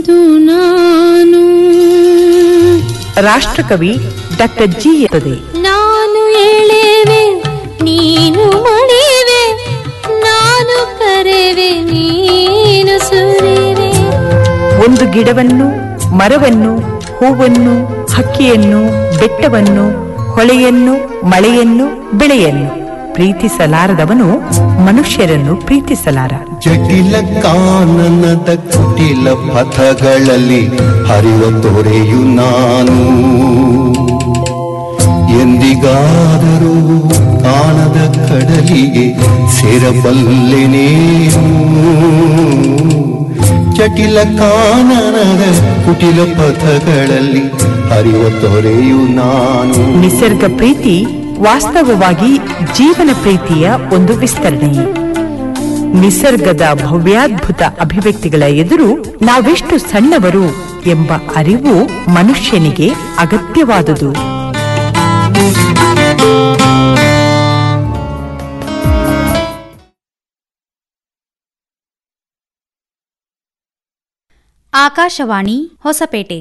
ಯಾವುದು ನಾನು ರಾಷ್ಟ್ರಕವಿ ಡಾಕ್ಟರ್ ಜಿ ಎತ್ತದೆ ನಾನು ಎಳೆವೆ ನೀನು ಮಣಿವೆ ನಾನು ಕರೆವೆ ನೀನು ಸುರಿವೆ ಒಂದು ಗಿಡವನ್ನು ಮರವನ್ನು ಹೂವನ್ನು ಹಕ್ಕಿಯನ್ನು ಬೆಟ್ಟವನ್ನು ಹೊಳೆಯನ್ನು ಮಳೆಯನ್ನು ಬೆಳೆಯನ್ನು ಪ್ರೀತಿಸಲಾರದವನು ಮನುಷ್ಯರನ್ನು ಪ್ರೀತಿಸಲಾರ ಜಟಿಲ ಕಾನನದ ಕುಟಿಲ ಪಥಗಳಲ್ಲಿ ಹರಿವ ತೊರೆಯು ನಾನು ಎಂದಿಗಾದರೂ ಕಾಣದ ಕಡಲಿಗೆ ಸೇರಬಲ್ಲೆನೇನು ಜಟಿಲ ಕಾನನದ ಕುಟಿಲ ಪಥಗಳಲ್ಲಿ ಹರಿವ ತೊರೆಯು ನಾನು ನಿಸರ್ಗ ಪ್ರೀತಿ ವಾಸ್ತವವಾಗಿ ಜೀವನ ಪ್ರೀತಿಯ ಒಂದು ವಿಸ್ತರಣೆ ನಿಸರ್ಗದ ಭವ್ಯಾದ್ಭುತ ಅಭಿವ್ಯಕ್ತಿಗಳ ಎದುರು ನಾವೆಷ್ಟು ಸಣ್ಣವರು ಎಂಬ ಅರಿವು ಮನುಷ್ಯನಿಗೆ ಅಗತ್ಯವಾದುದು ಆಕಾಶವಾಣಿ ಹೊಸಪೇಟೆ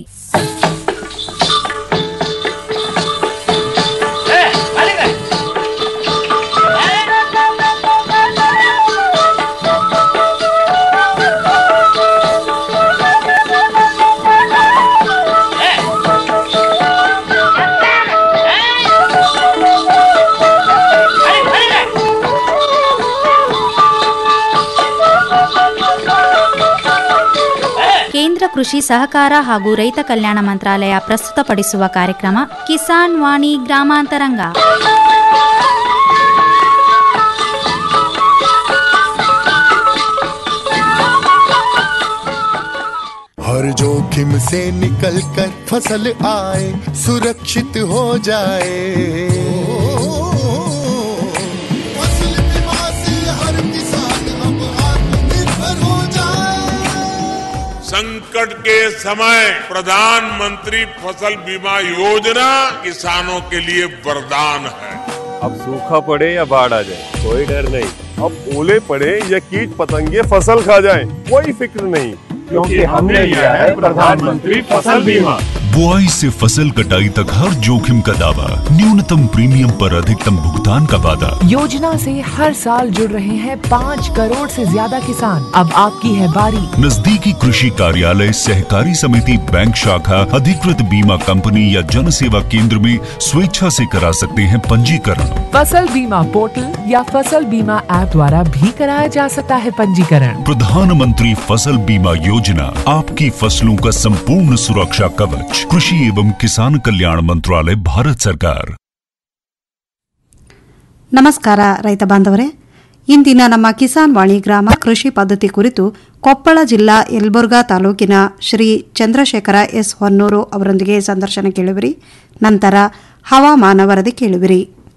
ಕೇಂದ್ರ ಕೃಷಿ ಸಹಕಾರ ಹಾಗೂ ರೈತ ಕಲ್ಯಾಣ ಮಂತ್ರಾಲಯ ಪ್ರಸ್ತುತಪಡಿಸುವ ಕಾರ್ಯಕ್ರಮ ಕಿಸಾನ್ ವಾಣಿ ಗ್ರಾಮಾಂತರಂಗ हर जोखिम से निकल कर फसल आए सुरक्षित हो जाए फसल बीमा से हर किसान अब आत्मनिर्भर हो जाए संकट के समय प्रधानमंत्री फसल बीमा योजना किसानों के लिए वरदान है अब सूखा पड़े या बाढ़ आ जाए कोई डर नहीं अब ओले पड़े या कीट पतंगे फसल खा जाए कोई फिक्र नहीं क्योंकि हमने लिया है प्रधानमंत्री फसल बीमा बुआई से फसल कटाई तक हर जोखिम का दावा न्यूनतम प्रीमियम पर अधिकतम भुगतान का वादा योजना से हर साल जुड़ रहे हैं पाँच करोड़ से ज्यादा किसान अब आपकी है बारी नजदीकी कृषि कार्यालय सहकारी समिति बैंक शाखा अधिकृत बीमा कंपनी या जन सेवा केंद्र में स्वेच्छा से करा सकते हैं पंजीकरण फसल बीमा पोर्टल या फसल बीमा ऐप द्वारा भी कराया जा सकता है पंजीकरण प्रधानमंत्री फसल बीमा योजना आपकी फसलों का संपूर्ण सुरक्षा कवच कृषि एवं किसान कल्याण मंत्रालय भारत सरकार ನಮಸ್ಕಾರ ರೈತ ಬಾಂಧವರೇ ಇಂದಿನ ನಮ್ಮ ಕಿಸಾನ್ ವಾಣಿ ಗ್ರಾಮ ಕೃಷಿ ಪದ್ಧತಿ ಕುರಿತು ಕೊಪ್ಪಳ ಜಿಲ್ಲಾ ಯಲಬುರ್ಗಾ ತಾಲೂಕಿನ ಶ್ರೀ ಚಂದ್ರಶೇಖರ ಎಸ್ ಹೊನ್ನೂರು ಅವರೊಂದಿಗೆ ಸಂದರ್ಶನ ಕೇಳುವಿರಿ ನಂತರ ಹವಾಮಾನ ವರದಿ ಕೇಳುವಿರಿ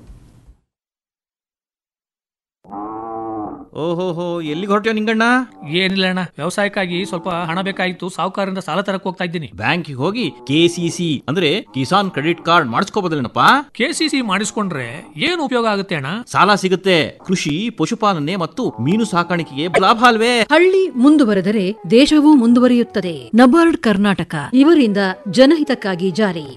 ಓಹೋಹೋ ಎಲ್ಲಿಗೆ ಹೊರಟ್ಯೋ ನಿಂಗಣ್ಣ ಏನಿಲ್ಲ ಅಣ್ಣ ವ್ಯವಸಾಯಕ್ಕಾಗಿ ಸ್ವಲ್ಪ ಹಣ ಬೇಕಾಗಿತ್ತು ಸಾಹುಕಾರರಿಂದ ಸಾಲ ತರಕ್ ಹೋಗ್ತಾ ಇದ್ದೀನಿ ಬ್ಯಾಂಕಿಗೆ ಹೋಗಿ ಕೆಸಿಸಿ ಅಂದ್ರೆ ಕಿಸಾನ್ ಕ್ರೆಡಿಟ್ ಕಾರ್ಡ್ ಮಾಡಿಸ್ಕೋಬೋದಲ್ಲೇನಪ್ಪ ಕೆಸಿಸಿ ಮಾಡಿಸ್ಕೊಂಡ್ರೆ ಏನು ಉಪಯೋಗ ಆಗುತ್ತೆ ಅಣ್ಣ ಸಾಲ ಸಿಗುತ್ತೆ ಕೃಷಿ ಪಶುಪಾಲನೆ ಮತ್ತು ಮೀನು ಸಾಕಾಣಿಕೆಗೆ ಲಾಭ ಅಲ್ವೇ ಹಳ್ಳಿ ಮುಂದುವರೆದರೆ ದೇಶವೂ ಮುಂದುವರಿಯುತ್ತದೆ ನಬಾರ್ಡ್ ಕರ್ನಾಟಕ ಇವರಿಂದ ಜನಹಿತಕ್ಕಾಗಿ ಜಾರಿ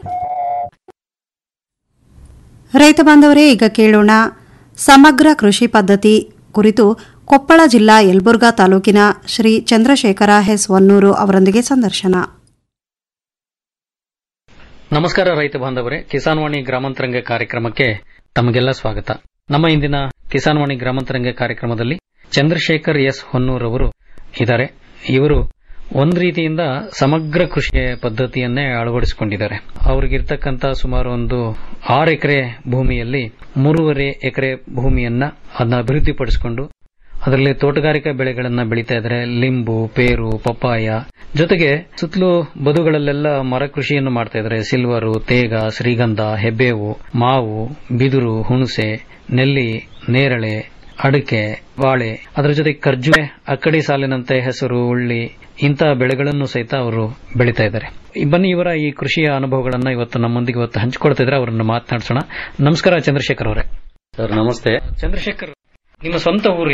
ರೈತ ಬಾಂಧವರೇ ಈಗ ಕೇಳೋಣ ಸಮಗ್ರ ಕೃಷಿ ಪದ್ಧತಿ ಕುರಿತು ಕೊಪ್ಪಳ ಜಿಲ್ಲಾ ಯಲಬುರ್ಗಾ ತಾಲೂಕಿನ ಶ್ರೀ ಚಂದ್ರಶೇಖರ ಎಸ್ ಹೊನ್ನೂರು ಅವರೊಂದಿಗೆ ಸಂದರ್ಶನ ನಮಸ್ಕಾರ ರೈತ ಬಾಂಧವರೇ ಕಿಸಾನ್ ವಾಣಿ ಗ್ರಾಮಾಂತರಂಗ ಕಾರ್ಯಕ್ರಮಕ್ಕೆ ತಮಗೆಲ್ಲ ಸ್ವಾಗತ ನಮ್ಮ ಇಂದಿನ ಕಿಸಾನ್ ವಾಣಿ ಗ್ರಾಮಾಂತರಂಗ ಕಾರ್ಯಕ್ರಮದಲ್ಲಿ ಚಂದ್ರಶೇಖರ್ ಎಸ್ ಹೊನ್ನೂರ್ ಅವರು ಇದ್ದಾರೆ ಇವರು ಒಂದ್ ರೀತಿಯಿಂದ ಸಮಗ್ರ ಕೃಷಿ ಪದ್ಧತಿಯನ್ನೇ ಅಳವಡಿಸಿಕೊಂಡಿದ್ದಾರೆ ಅವ್ರಿಗಿರ್ತಕ್ಕಂತ ಸುಮಾರು ಒಂದು ಆರು ಎಕರೆ ಭೂಮಿಯಲ್ಲಿ ಮೂರುವರೆ ಎಕರೆ ಭೂಮಿಯನ್ನ ಅದನ್ನ ಅಭಿವೃದ್ಧಿಪಡಿಸಿಕೊಂಡು ಅದರಲ್ಲಿ ತೋಟಗಾರಿಕಾ ಬೆಳೆಗಳನ್ನ ಬೆಳೀತಾ ಇದ್ದಾರೆ ಲಿಂಬು ಪೇರು ಪಪ್ಪಾಯ ಜೊತೆಗೆ ಸುತ್ತಲೂ ಬದುಗಳಲ್ಲೆಲ್ಲ ಮರ ಕೃಷಿಯನ್ನು ಮಾಡ್ತಾ ಇದ್ದಾರೆ ಸಿಲ್ವರು ತೇಗ ಶ್ರೀಗಂಧ ಹೆಬ್ಬೇವು ಮಾವು ಬಿದುರು ಹುಣಸೆ ನೆಲ್ಲಿ ನೇರಳೆ ಅಡಿಕೆ ಬಾಳೆ ಅದರ ಜೊತೆ ಖರ್ಜುವೆ ಅಕ್ಕಡಿ ಸಾಲಿನಂತೆ ಹೆಸರು ಉಳ್ಳಿ ಇಂತಹ ಬೆಳೆಗಳನ್ನು ಸಹಿತ ಅವರು ಬೆಳೀತಾ ಇದ್ದಾರೆ ಈ ಬನ್ನಿ ಇವರ ಈ ಕೃಷಿಯ ಅನುಭವಗಳನ್ನ ಇವತ್ತು ನಮ್ಮೊಂದಿಗೆ ಇವತ್ತು ಹಂಚಿಕೊಳ್ತಾ ಇದ್ರೆ ಅವರನ್ನು ಮಾತನಾಡಿಸೋಣ ನಮಸ್ಕಾರ ಚಂದ್ರಶೇಖರ್ ಅವರೇ ಸರ್ ನಮಸ್ತೆ ಚಂದ್ರಶೇಖರ್ ನಿಮ್ಮ ಸ್ವಂತ ಊರು ಯಾವುದು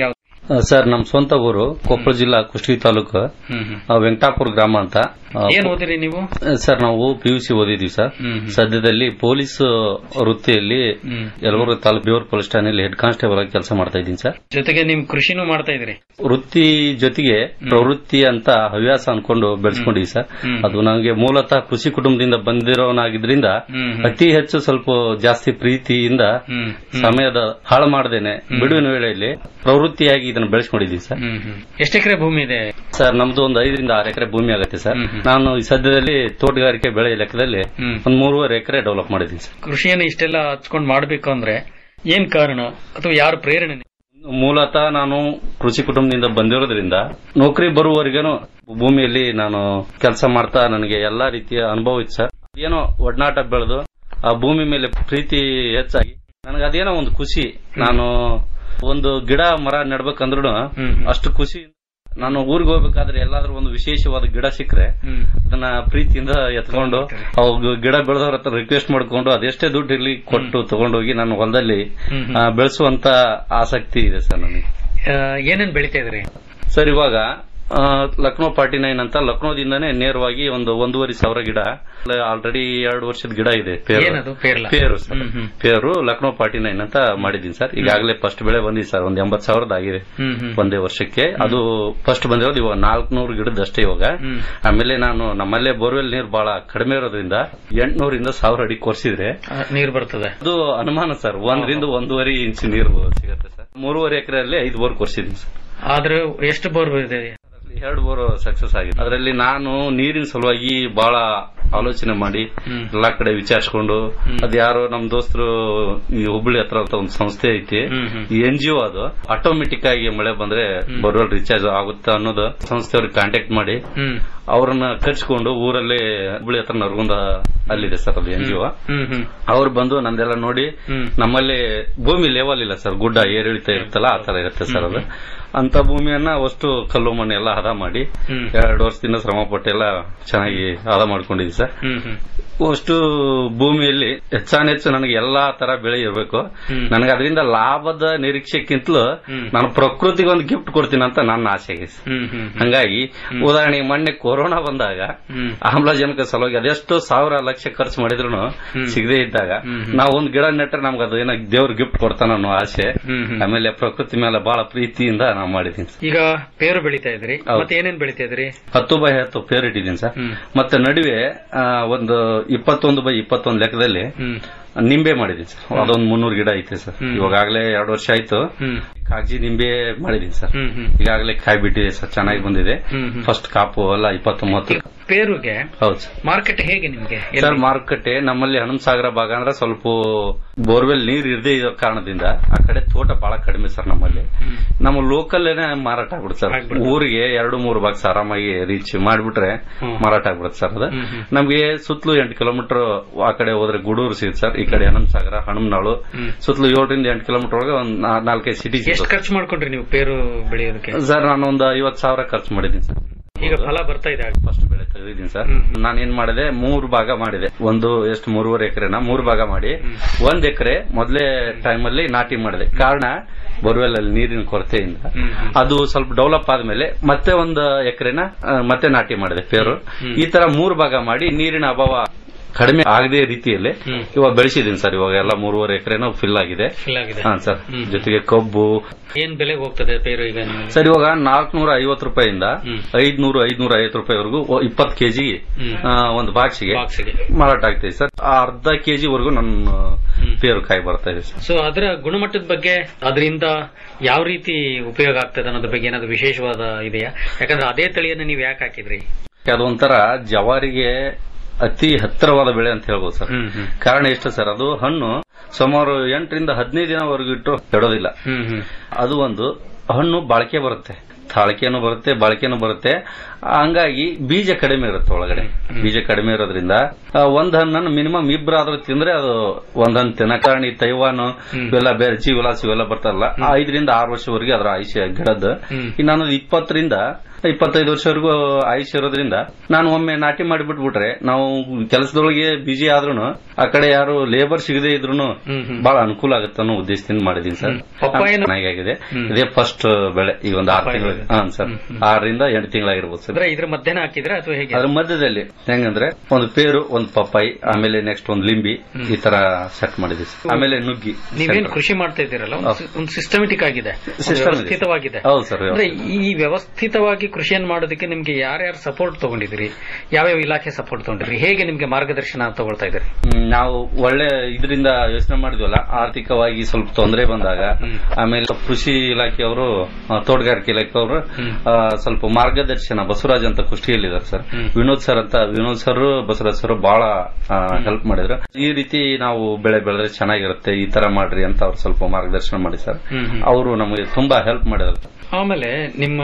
ಸರ್ ನಮ್ಮ ಸ್ವಂತ ಊರು ಕೊಪ್ಪಳ ಜಿಲ್ಲಾ ಕುಷ್ಟಗಿ ತಾಲೂಕು ಆ, ವೆಂಕಟಾಪುರ ಗ್ರಾಮ ಅಂತ ಆ, ಏನ್ ಓದಿರಿ ನೀವು ಸರ್ ನಾವು ಪಿ ಯು ಸಿ ಓದಿದೀವಿ ಸರ್ ಸದ್ಯದಲ್ಲಿ ಪೊಲೀಸ್ ವೃತ್ತಿಯಲ್ಲಿ ಯಲಬುರ್ಗ ತಾಲೂಕು ಬೇವೂರು ಪೊಲೀಸ್ ಠಾಣೆಯಲ್ಲಿ ಹೆಡ್ ಕಾನ್ಸ್ಟೇಬಲ್ ಆಗಿ ಕೆಲಸ ಮಾಡ್ತಾ ಇದ್ದೀನಿ ಸರ್ ಜೊತೆಗೆ ನಿಮ್ ಕೃಷಿನೂ ಮಾಡ್ತಾ ಇದ್ರಿ ವೃತ್ತಿ ಜೊತೆಗೆ ಪ್ರವೃತ್ತಿ ಅಂತ ಹವ್ಯಾಸ ಅನ್ಕೊಂಡು ಬೆಳೆಸ್ಕೊಂಡಿವಿ ಸರ್ ಅದು ನನಗೆ ಮೂಲತಃ ಕೃಷಿ ಕುಟುಂಬದಿಂದ ಬಂದಿರೋನಾಗಿದ್ರಿಂದ ಅತಿ ಹೆಚ್ಚು ಸ್ವಲ್ಪ ಜಾಸ್ತಿ ಪ್ರೀತಿಯಿಂದ ಸಮಯದ ಹಾಳು ಮಾಡದೇನೆ ಬಿಡುವಿನ ವೇಳೆಯಲ್ಲಿ ಪ್ರವೃತ್ತಿಯಾಗಿ ಇದನ್ನು ಬೆಳೆಸ್ಕೊಂಡಿದ್ದೀವಿ ಸರ್ ಎಷ್ಟು ಎಕರೆ ಭೂಮಿ ಇದೆ ಸರ್ ನಮ್ದು ಒಂದು ಐದರಿಂದ ಆರು ಎಕರೆ ಭೂಮಿ ಆಗುತ್ತೆ ಸರ್ ನಾನು ಈ ಸದ್ಯದಲ್ಲಿ ತೋಟಗಾರಿಕೆ ಬೆಳೆ ಲೆಕ್ಕದಲ್ಲಿ ಒಂದು ಮೂರುವರೆ ಎಕರೆ ಡೆವಲಪ್ ಮಾಡಿದ್ದೀನಿ ಸರ್ ಕೃಷಿಯನ್ನು ಇಷ್ಟೆಲ್ಲ ಹಚ್ಕೊಂಡು ಮಾಡ್ಬೇಕು ಅಂದ್ರೆ ಏನ್ ಕಾರಣ ಅಥವಾ ಯಾರು ಪ್ರೇರಣೆ ಮೂಲತಃ ನಾನು ಕೃಷಿ ಕುಟುಂಬದಿಂದ ಬಂದಿರೋದ್ರಿಂದ ನೌಕರಿ ಬರುವವರೆಗೇನು ಭೂಮಿಯಲ್ಲಿ ನಾನು ಕೆಲಸ ಮಾಡ್ತಾ ನನಗೆ ಎಲ್ಲಾ ರೀತಿಯ ಅನುಭವ ಇತ್ತು ಸರ್ ಏನೋ ಒಡನಾಟ ಬೆಳೆದು ಆ ಭೂಮಿ ಮೇಲೆ ಪ್ರೀತಿ ಹೆಚ್ಚಾಗಿ ನನಗೆ ಅದೇನೋ ಒಂದು ಖುಷಿ ನಾನು ಒಂದು ಗಿಡ ಮರ ನೆಡ್ಬೇಕಂದ್ರೂ ಅಷ್ಟು ಖುಷಿ ನಾನು ಊರಿಗೆ ಹೋಗ್ಬೇಕಾದ್ರೆ ಎಲ್ಲಾದ್ರೂ ಒಂದು ವಿಶೇಷವಾದ ಗಿಡ ಸಿಕ್ಕರೆ ಅದನ್ನ ಪ್ರೀತಿಯಿಂದ ಎತ್ಕೊಂಡು ಅವು ಗಿಡ ಬೆಳೆದವ್ರ ಹತ್ರ ರಿಕ್ವೆಸ್ಟ್ ಮಾಡ್ಕೊಂಡು ಅದೆಷ್ಟೇ ದುಡ್ಡು ಇರ್ಲಿ ಕೊಟ್ಟು ತಗೊಂಡೋಗಿ ನಾನು ಹೊಲದಲ್ಲಿ ಆ, ಬೆಳೆಸುವಂತ ಆಸಕ್ತಿ ಇದೆ ಸರ್ ನನಗೆ ಆ, ಏನೇನ್ ಬೆಳಿತಾ ಇದ್ರಿ ಸರ್ ಇವಾಗ ಆ, ಲಕ್ನೋ ಫಾರ್ಟಿ ನೈನ್ ಅಂತ ಲಕ್ನೋದಿಂದಾನೇ ನೇರವಾಗಿ ಒಂದು ಒಂದೂವರೆ ಸಾವಿರ ಗಿಡ ಆಲ್ರೆಡಿ ಎರಡು ವರ್ಷದ ಗಿಡ ಇದೆ ಪೇರು ಏನದು? ಪೇರ್ಲ? ಪೇರು ಸರ್ ಪೇರು ಲಕ್ನೋ ಫಾರ್ಟಿ ನೈನ್ ಅಂತ ಮಾಡಿದೀನಿ ಸರ್ ಈಗಾಗಲೇ ಫಸ್ಟ್ ಬೆಳೆ ಬಂದಿದೆ ಸರ್ ಒಂದ್ ಎಂಬತ್ ಸಾವಿರದ ಆಗಿದೆ ಹ್ಮ್, ಹ್ಮ್. ಒಂದೇ ವರ್ಷಕ್ಕೆ ಅದು ಫಸ್ಟ್ ಬಂದಿರೋದು ಇವಾಗ ನಾಲ್ಕನೂರು ಗಿಡದಷ್ಟೇ ಇವಾಗ ಆಮೇಲೆ ನಾನು ನಮ್ಮಲ್ಲೇ ಬೋರ್ವೆಲ್ ನೀರು ಬಹಳ ಕಡಿಮೆ ಇರೋದ್ರಿಂದ ಎಂಟ್ನೂರಿಂದ ಸಾವಿರ ಅಡಿ ಕೊರ್ಸಿದ್ರೆ ಆ, ನೀರ್ ಬರ್ತದೆ ಅದು ಅನುಮಾನ ಸರ್ ಒಂದರಿಂದ ಒಂದೂವರೆ ಇಂಚ್ ನೀರು ಸಿಗುತ್ತೆ ಸರ್ ಮೂರುವರೆ ಎಕರೆಯಲ್ಲಿ ಐದು ಬೋರ್ ಕೊರ್ಸಿದ್ದೀನಿ ಸರ್ ಆದ್ರೆ ಎಷ್ಟು ಬೋರ್ ಇದೆ ಎರಡು ಬೋರ್ ಸಕ್ಸಸ್ ಆಗಿದೆ ಅದರಲ್ಲಿ ನಾನು ನೀರಿನ ಸಲುವಾಗಿ ಬಹಳ ಆಲೋಚನೆ ಮಾಡಿ ಎಲ್ಲಾ ಕಡೆ ವಿಚಾರಿಸ್ಕೊಂಡು ಅದ್ ಯಾರೋ ನಮ್ ದೋಸ್ತರು ಈ ಹುಬ್ಬಳ್ಳಿ ಹತ್ರ ಅಂತ ಒಂದು ಸಂಸ್ಥೆ ಐತಿ ಈ ಎನ್ ಜಿ ಒ ಅದು ಆಟೋಮೆಟಿಕ್ ಆಗಿ ಮಳೆ ಬಂದ್ರೆ ಬೋರ್ವೆಲ್ ರಿಚಾರ್ಜ್ ಆಗುತ್ತೆ ಅನ್ನೋದು ಸಂಸ್ಥೆಯವ್ರಿಗೆ ಕಾಂಟ್ಯಾಕ್ಟ್ ಮಾಡಿ ಅವ್ರನ್ನ ಕರ್ಸ್ಕೊಂಡು ಊರಲ್ಲಿ ಹುಬ್ಬಳ್ಳಿ ಹತ್ರ ನರಗುಂದ ಅಲ್ಲಿದೆ ಸರ್ ಅದು ಎನ್ ಜಿ ಒ ಅವ್ರು ಬಂದು ನಂದೆಲ್ಲ ನೋಡಿ ನಮ್ಮಲ್ಲಿ ಭೂಮಿ ಲೆವೆಲ್ ಇಲ್ಲ ಸರ್ ಗುಡ್ಡ ಏರಿಳಿತ ಇರುತ್ತಲ್ಲ ಆ ತರ ಇರುತ್ತೆ ಸರ್ ಅದು ಅಂತ ಭೂಮಿಯನ್ನ ಅಷ್ಟು ಕಲ್ಲು ಮಣ್ಣು ಎಲ್ಲ ಹದ ಮಾಡಿ ಎರಡು ವರ್ಷದಿಂದ ಶ್ರಮ ಪಟ್ಟು ಎಲ್ಲ ಚೆನ್ನಾಗಿ ಹದ ಮಾಡ್ಕೊಂಡಿದ್ವಿ ಸರ್ ಅಷ್ಟು ಭೂಮಿಯಲ್ಲಿ ಹೆಚ್ಚಾನೆಚ್ಚು ನನಗೆ ಎಲ್ಲಾ ತರ ಬೆಳೆ ಇರಬೇಕು ನನಗೆ ಅದರಿಂದ ಲಾಭದ ನಿರೀಕ್ಷೆಕ್ಕಿಂತಲೂ ನಾನು ಪ್ರಕೃತಿಗೆ ಒಂದು ಗಿಫ್ಟ್ ಕೊಡ್ತೀನಿ ಅಂತ ನನ್ನ ಆಸೆ ಆಗಿದೆ ಸರ್. ಹಂಗಾಗಿ ಉದಾಹರಣೆಗೆ ಮೊನ್ನೆ ಕೊರೋನಾ ಬಂದಾಗ ಆಮ್ಲಜನಕ ಸಲುವಾಗಿ ಅದೆಷ್ಟೋ ಸಾವಿರ ಲಕ್ಷ ಖರ್ಚು ಮಾಡಿದ್ರು ಸಿಗದೇ ಇದ್ದಾಗ ನಾವು ಒಂದ್ ಗಿಡ ನೆಟ್ರೆ ನಮ್ಗೆ ಅದು ಏನೋ ದೇವ್ರ ಗಿಫ್ಟ್ ಕೊಡ್ತಾನ ಅನ್ನೋ ಆಸೆ ಆಮೇಲೆ ಪ್ರಕೃತಿ ಮೇಲೆ ಬಹಳ ಪ್ರೀತಿಯಿಂದ ನಾವು ಮಾಡಿದ್ದೀನಿ ಸರ್. ಈಗ ಪೇರು ಬೆಳಿತಾ ಇದ್ರಿ ಹೌದು. ಮತ್ತೆ ಏನೇನ್ ಬೆಳಿತಾ ಇದ್ರಿ ಹತ್ತು ಬೈ ಹತ್ತು ಪೇರ್ ಇಟ್ಟಿದ್ದೀನಿ ಸರ್ ಮತ್ತೆ ನಡುವೆ ಆ, ಒಂದು ಇಪ್ಪತ್ತೊಂದು ಬೈ ಇಪ್ಪತ್ತೊಂದು ಲೆಕ್ಕದಲ್ಲಿ ನಿಂಬೆ ಮಾಡಿದೀನಿ ಸರ್ ಅದೊಂದು ಮುನ್ನೂರು ಗಿಡ ಐತೆ ಸರ್ ಇವಾಗಲೇ ಎರಡು ವರ್ಷ ಆಯ್ತು ಕಾಗಜಿ ನಿಂಬೆ ಮಾಡಿದೀನಿ ಸರ್ ಈಗಾಗಲೇ ಕಾಯಿ ಬಿಟ್ಟಿದೆ ಸರ್ ಚೆನ್ನಾಗಿ ಬಂದಿದೆ ಫಸ್ಟ್ ಕಾಪು ಎಲ್ಲ ಇಪ್ಪತ್ತೊಂಬತ್ತು ಪೇರುಗೆ ಹೌದು ಸರ್ ಮಾರ್ಕೆಟ್ ಹೇಗೆ ನಿಮ್ಗೆ ಎಲ್ಲಿ? ಸರ್ ಮಾರುಕಟ್ಟೆ ನಮ್ಮಲ್ಲಿ ಹನುಮಸಾಗರ ಭಾಗ ಅಂದ್ರೆ ಸ್ವಲ್ಪ ಬೋರ್ವೆಲ್ ನೀರ್ ಇರದೇ ಇರೋ ಕಾರಣದಿಂದ ಆ ಕಡೆ ತೋಟ ಬಹಳ ಕಡಿಮೆ ಸರ್ ನಮ್ಮಲ್ಲಿ ನಮ್ಮ ಲೋಕಲ್ ಮಾರಾಟ ಆಗ್ಬಿಡುತ್ತೆ ಸರ್ ಊರಿಗೆ ಎರಡು ಮೂರು ಬಾಕ್ಸ್ ಆರಾಮಾಗಿ ರೀಚ್ ಮಾಡ್ಬಿಟ್ರೆ ಮಾರಾಟ ಆಗ್ಬಿಡುತ್ತೆ ಸರ್ ಅದು ನಮ್ಗೆ ಸುತ್ತಲೂ ಎಂಟು ಕಿಲೋಮೀಟರ್ ಆ ಕಡೆ ಹೋದ್ರೆ ಗೂಡೂರು ಸಿಗುತ್ತೆ ಸರ್ ಈ ಕಡೆ ಹನುಮಸಾಗರ ಹನುಮನಾಳು ಸುತ್ತಲೂ ಏಳರಿಂದ ಎಂಟು ಕಿಲೋಮೀಟರ್ ಒಳಗೆ ಒಂದ್ ನಾ- ನಾಲ್ಕೈದು ಸಿಟಿ ಎಷ್ಟು ಖರ್ಚು ಮಾಡ್ಕೊಂಡ್ರಿ ನೀವು ಪೇರು ಬೆಳೆಯೋದಕ್ಕೆ ಸರ್ ನಾನು ಒಂದು ಐವತ್ತು ಸಾವಿರ ಖರ್ಚು ಮಾಡಿದ್ದೀನಿ ಸರ್ ಈಗ ಫಲ ಬರ್ತಾ ಇದೆ ಫಸ್ಟ್ ಬೆಳೆ ತೆಗೆದಿದ್ದೀನಿ ಸರ್ ನಾನು ಏನ್ ಮಾಡಿದೆ ಮೂರು ಭಾಗ ಮಾಡಿದೆ ಒಂದು ಎಷ್ಟು ಮೂರುವರೆ ಎಕರೆನ ಮೂರು ಭಾಗ ಮಾಡಿ ಒಂದ್ ಎಕರೆ ಮೊದಲೇ ಟೈಮಲ್ಲಿ ನಾಟಿ ಮಾಡಿದೆ ಕಾರಣ ಬೋರ್ವೆಲ್ ಅಲ್ಲಿ ನೀರಿನ ಕೊರತೆಯಿಂದ ಅದು ಸ್ವಲ್ಪ ಡೆವಲಪ್ ಆದ್ಮೇಲೆ ಮತ್ತೆ ಒಂದು ಎಕರೆನ ಆ, ಮತ್ತೆ ನಾಟಿ ಮಾಡಿದೆ ಪೇರು ಈ ತರ ಮೂರು ಭಾಗ ಮಾಡಿ ನೀರಿನ ಅಭಾವ ಕಡಿಮೆ ಆಗದೆ ರೀತಿಯಲ್ಲಿ ಇವಾಗ ಬೆಳೆಸಿದ್ದೀನಿ ಸರ್ ಇವಾಗ ಎಲ್ಲ ಮೂರುವರೆ ಎಕರೆನೂ ಫಿಲ್ ಆಗಿದೆ ಫಿಲ್ ಆಗಿದೆ ಹಾ ಸರ್ ಜೊತೆಗೆ ಕಬ್ಬು ಏನ್ ಬೆಲೆಗೆ ಹೋಗ್ತದೆ ಪೇರು ಈಗ ನಿಮಗೆ ಸರ್ ಇವಾಗ ನಾಲ್ಕನೂರ ಐವತ್ತು ರೂಪಾಯಿಂದ ಐದ್ನೂರು ಐದ್ನೂರ ಐವತ್ತು ರೂಪಾಯಿವರೆಗೂ ಇಪ್ಪತ್ತು ಕೆಜಿ ಒಂದು ಬಾಕ್ಸಿಗೆ ಮಾರಾಟ ಆಗ್ತಿದೆ ಸರ್ ಆ ಅರ್ಧ ಕೆಜಿ ವರೆಗೂ ನನ್ನ ಪೇರು ಕಾಯಿ ಬರ್ತಾ ಇದೆ ಸರ್ ಸೊ ಅದರ ಗುಣಮಟ್ಟದ ಬಗ್ಗೆ ಅದರಿಂದ ಯಾವ ರೀತಿ ಉಪಯೋಗ ಆಗ್ತದೆ ಅನ್ನೋದ್ರ ಬಗ್ಗೆ ಏನಾದ್ರು ವಿಶೇಷವಾದ ಇದೆಯಾ ಯಾಕಂದ್ರೆ ಅದೇ ತಳಿಯನ್ನು ನೀವು ಯಾಕೆ ಹಾಕಿದ್ರಿ ಅದೊಂಥರ ಜವಾರಿಗೆ ಅತಿ ಹತ್ತಿರವಾದ ಬೆಳೆ ಅಂತ ಹೇಳ್ಬೋದು ಸರ್ ಕಾರಣ ಎಷ್ಟು ಸರ್ ಅದು ಹಣ್ಣು ಸುಮಾರು ಎಂಟರಿಂದ ಹದಿನೈದು ದಿನವರೆಗೂ ಇಟ್ಟು ಕೆಡೋದಿಲ್ಲ ಅದು ಒಂದು ಹಣ್ಣು ಬಾಳಿಕೆ ಬರುತ್ತೆ ತಾಳಿಕೆನೂ ಬರುತ್ತೆ ಬಾಳಿಕೆನೂ ಬರುತ್ತೆ ಹಂಗಾಗಿ ಬೀಜ ಕಡಿಮೆ ಇರುತ್ತೆ ಒಳಗಡೆ ಬೀಜ ಕಡಿಮೆ ಇರೋದ್ರಿಂದ ಆ, ಒಂದ್ ಹಣ್ಣನ್ನು ಮಿನಿಮಮ್ ಇಬ್ಬರಾದ್ರೂ ತಿಂದ್ರೆ ಅದು ಒಂದ್ ಹಣ್ಣು ತಿನ್ನ ಕಾರಣ ಈ ತೈವಾನು ಇವೆಲ್ಲ ಬೆರ್ಜಿ ವಿಲಾಸ್ ಇವೆಲ್ಲ ಬರ್ತಾರಲ್ಲ ಆ ಐದರಿಂದ ಆರು ವರ್ಷವರೆಗೆ ಅದರ ಆಯುಷ್ಯ ಗಿಡದ ಇನ್ನೊಂದು ಇಪ್ಪತ್ತರಿಂದ ಇಪ್ಪತ್ತೈದು ವರ್ಷವರೆಗೂ ಆಯುಷ್ಯ ಇರೋದ್ರಿಂದ ನಾನು ಒಮ್ಮೆ ನಾಟಿ ಮಾಡಿ ಬಿಟ್ಬಿಟ್ರೆ ನಾವು ಕೆಲಸದೊಳಗೆ ಬಿಜಿ ಆದ್ರೂ ಆ ಕಡೆ ಯಾರು ಲೇಬರ್ ಸಿಗದೆ ಇದ್ರು ಬಹಳ ಅನುಕೂಲ ಆಗುತ್ತೆ ಅನ್ನೋ ಉದ್ದೇಶದಿಂದ ಮಾಡಿದೀನಿ ಸರ್ ಪಪ್ಪಾಯನು- ಚೆನ್ನಾಗಿದೆ ಇದೇ ಫಸ್ಟ್ ಬೆಳೆ ಈ ಒಂದು ಆರು ತಿಂಗಳು ಹಾ ಸರ್ ಆರರಿಂದ ಎಂಟು ತಿಂಗಳಾಗಿರ್ಬೋದು ಸರ್ ಅಂದ್ರೆ ಇದ್ರ ಮಧ್ಯನ ಹಾಕಿದ್ರೆ ಅಥವಾ ಹೇಗೆ ಅದ್ರ ಮಧ್ಯದಲ್ಲಿ ಹೆಂಗಂದ್ರೆ ಒಂದು ಪೇರು ಒಂದು ಪಪ್ಪಾಯಿ ಆಮೇಲೆ ನೆಕ್ಸ್ಟ್ ಒಂದು ಲಿಂಬಿ ಈ ತರ ಸೆಟ್ ಮಾಡಿದ್ವಿ sir. ಆಮೇಲೆ ನುಗ್ಗಿ ನೀವೇನ್ center. ಕೃಷಿ ಮಾಡ್ತಾ ಇದ್ದೀರಲ್ಲ ಒಂದು ಸಿ- ಒಂದು ಸಿಸ್ಟಮೆಟಿಕ್ ಆಗಿದೆ ಒಂದು System ಇದೆ. ವ್ಯವಸ್ಥಿತವಾಗಿದೆ ಹೌದು ಸರ್ ಅಂದ್ರೆ ಈ ವ್ಯವಸ್ಥಿತವಾಗಿ ಕೃಷಿಯನ್ನು ಮಾಡೋದಕ್ಕೆ ನಿಮ್ಗೆ ಯಾರ್ಯಾರು ಸಪೋರ್ಟ್ ತಗೊಂಡಿದ್ದೀರಿ ಯಾವ್ಯಾವ ಇಲಾಖೆ ಸಪೋರ್ಟ್ ತಗೊಂಡಿದ್ರಿ ಹೇಗೆ ನಿಮ್ಗೆ ಮಾರ್ಗದರ್ಶನ ತಗೊಳ್ತಾ ಇದ್ದೀರಿ ಹ್ಮ್, ನಾವು ಒಳ್ಳೆ ಇದರಿಂದ ಯೋಚನೆ ಮಾಡಿದ್ವಲ್ಲ ಆರ್ಥಿಕವಾಗಿ ಸ್ವಲ್ಪ ತೊಂದರೆ ಬಂದಾಗ ಆಮೇಲೆ ಕೃಷಿ ಇಲಾಖೆಯವರು ಆ, ತೋಟಗಾರಿಕೆ ಇಲಾಖೆಯವರು ಆ, ಸ್ವಲ್ಪ ಮಾರ್ಗದರ್ಶನ ಬಸವರಾಜ್ ಅಂತ ಕುಷ್ಟಿಯಲ್ಲಿದ್ದಾರೆ ಸರ್ ವಿನೋದ್ ಸರ್ ಅಂತ ವಿನೋದ್ ಸರ್ ಬಸವರಾಜ್ ಸರ್ ಬಹಳ ಹೆಲ್ಪ್ ಮಾಡಿದ್ರು ಈ ರೀತಿ ನಾವು ಬೆಳೆ ಬೆಳೆದ್ರೆ ಚೆನ್ನಾಗಿರುತ್ತೆ ಈ ತರ ಮಾಡ್ರಿ ಅಂತ ಅವ್ರು ಸ್ವಲ್ಪ ಮಾರ್ಗದರ್ಶನ ಮಾಡಿ ಸರ್ ಅವರು ನಮಗೆ ತುಂಬಾ ಹೆಲ್ಪ್ ಮಾಡಿದ್ರು ಆಮೇಲೆ ನಿಮ್ಮ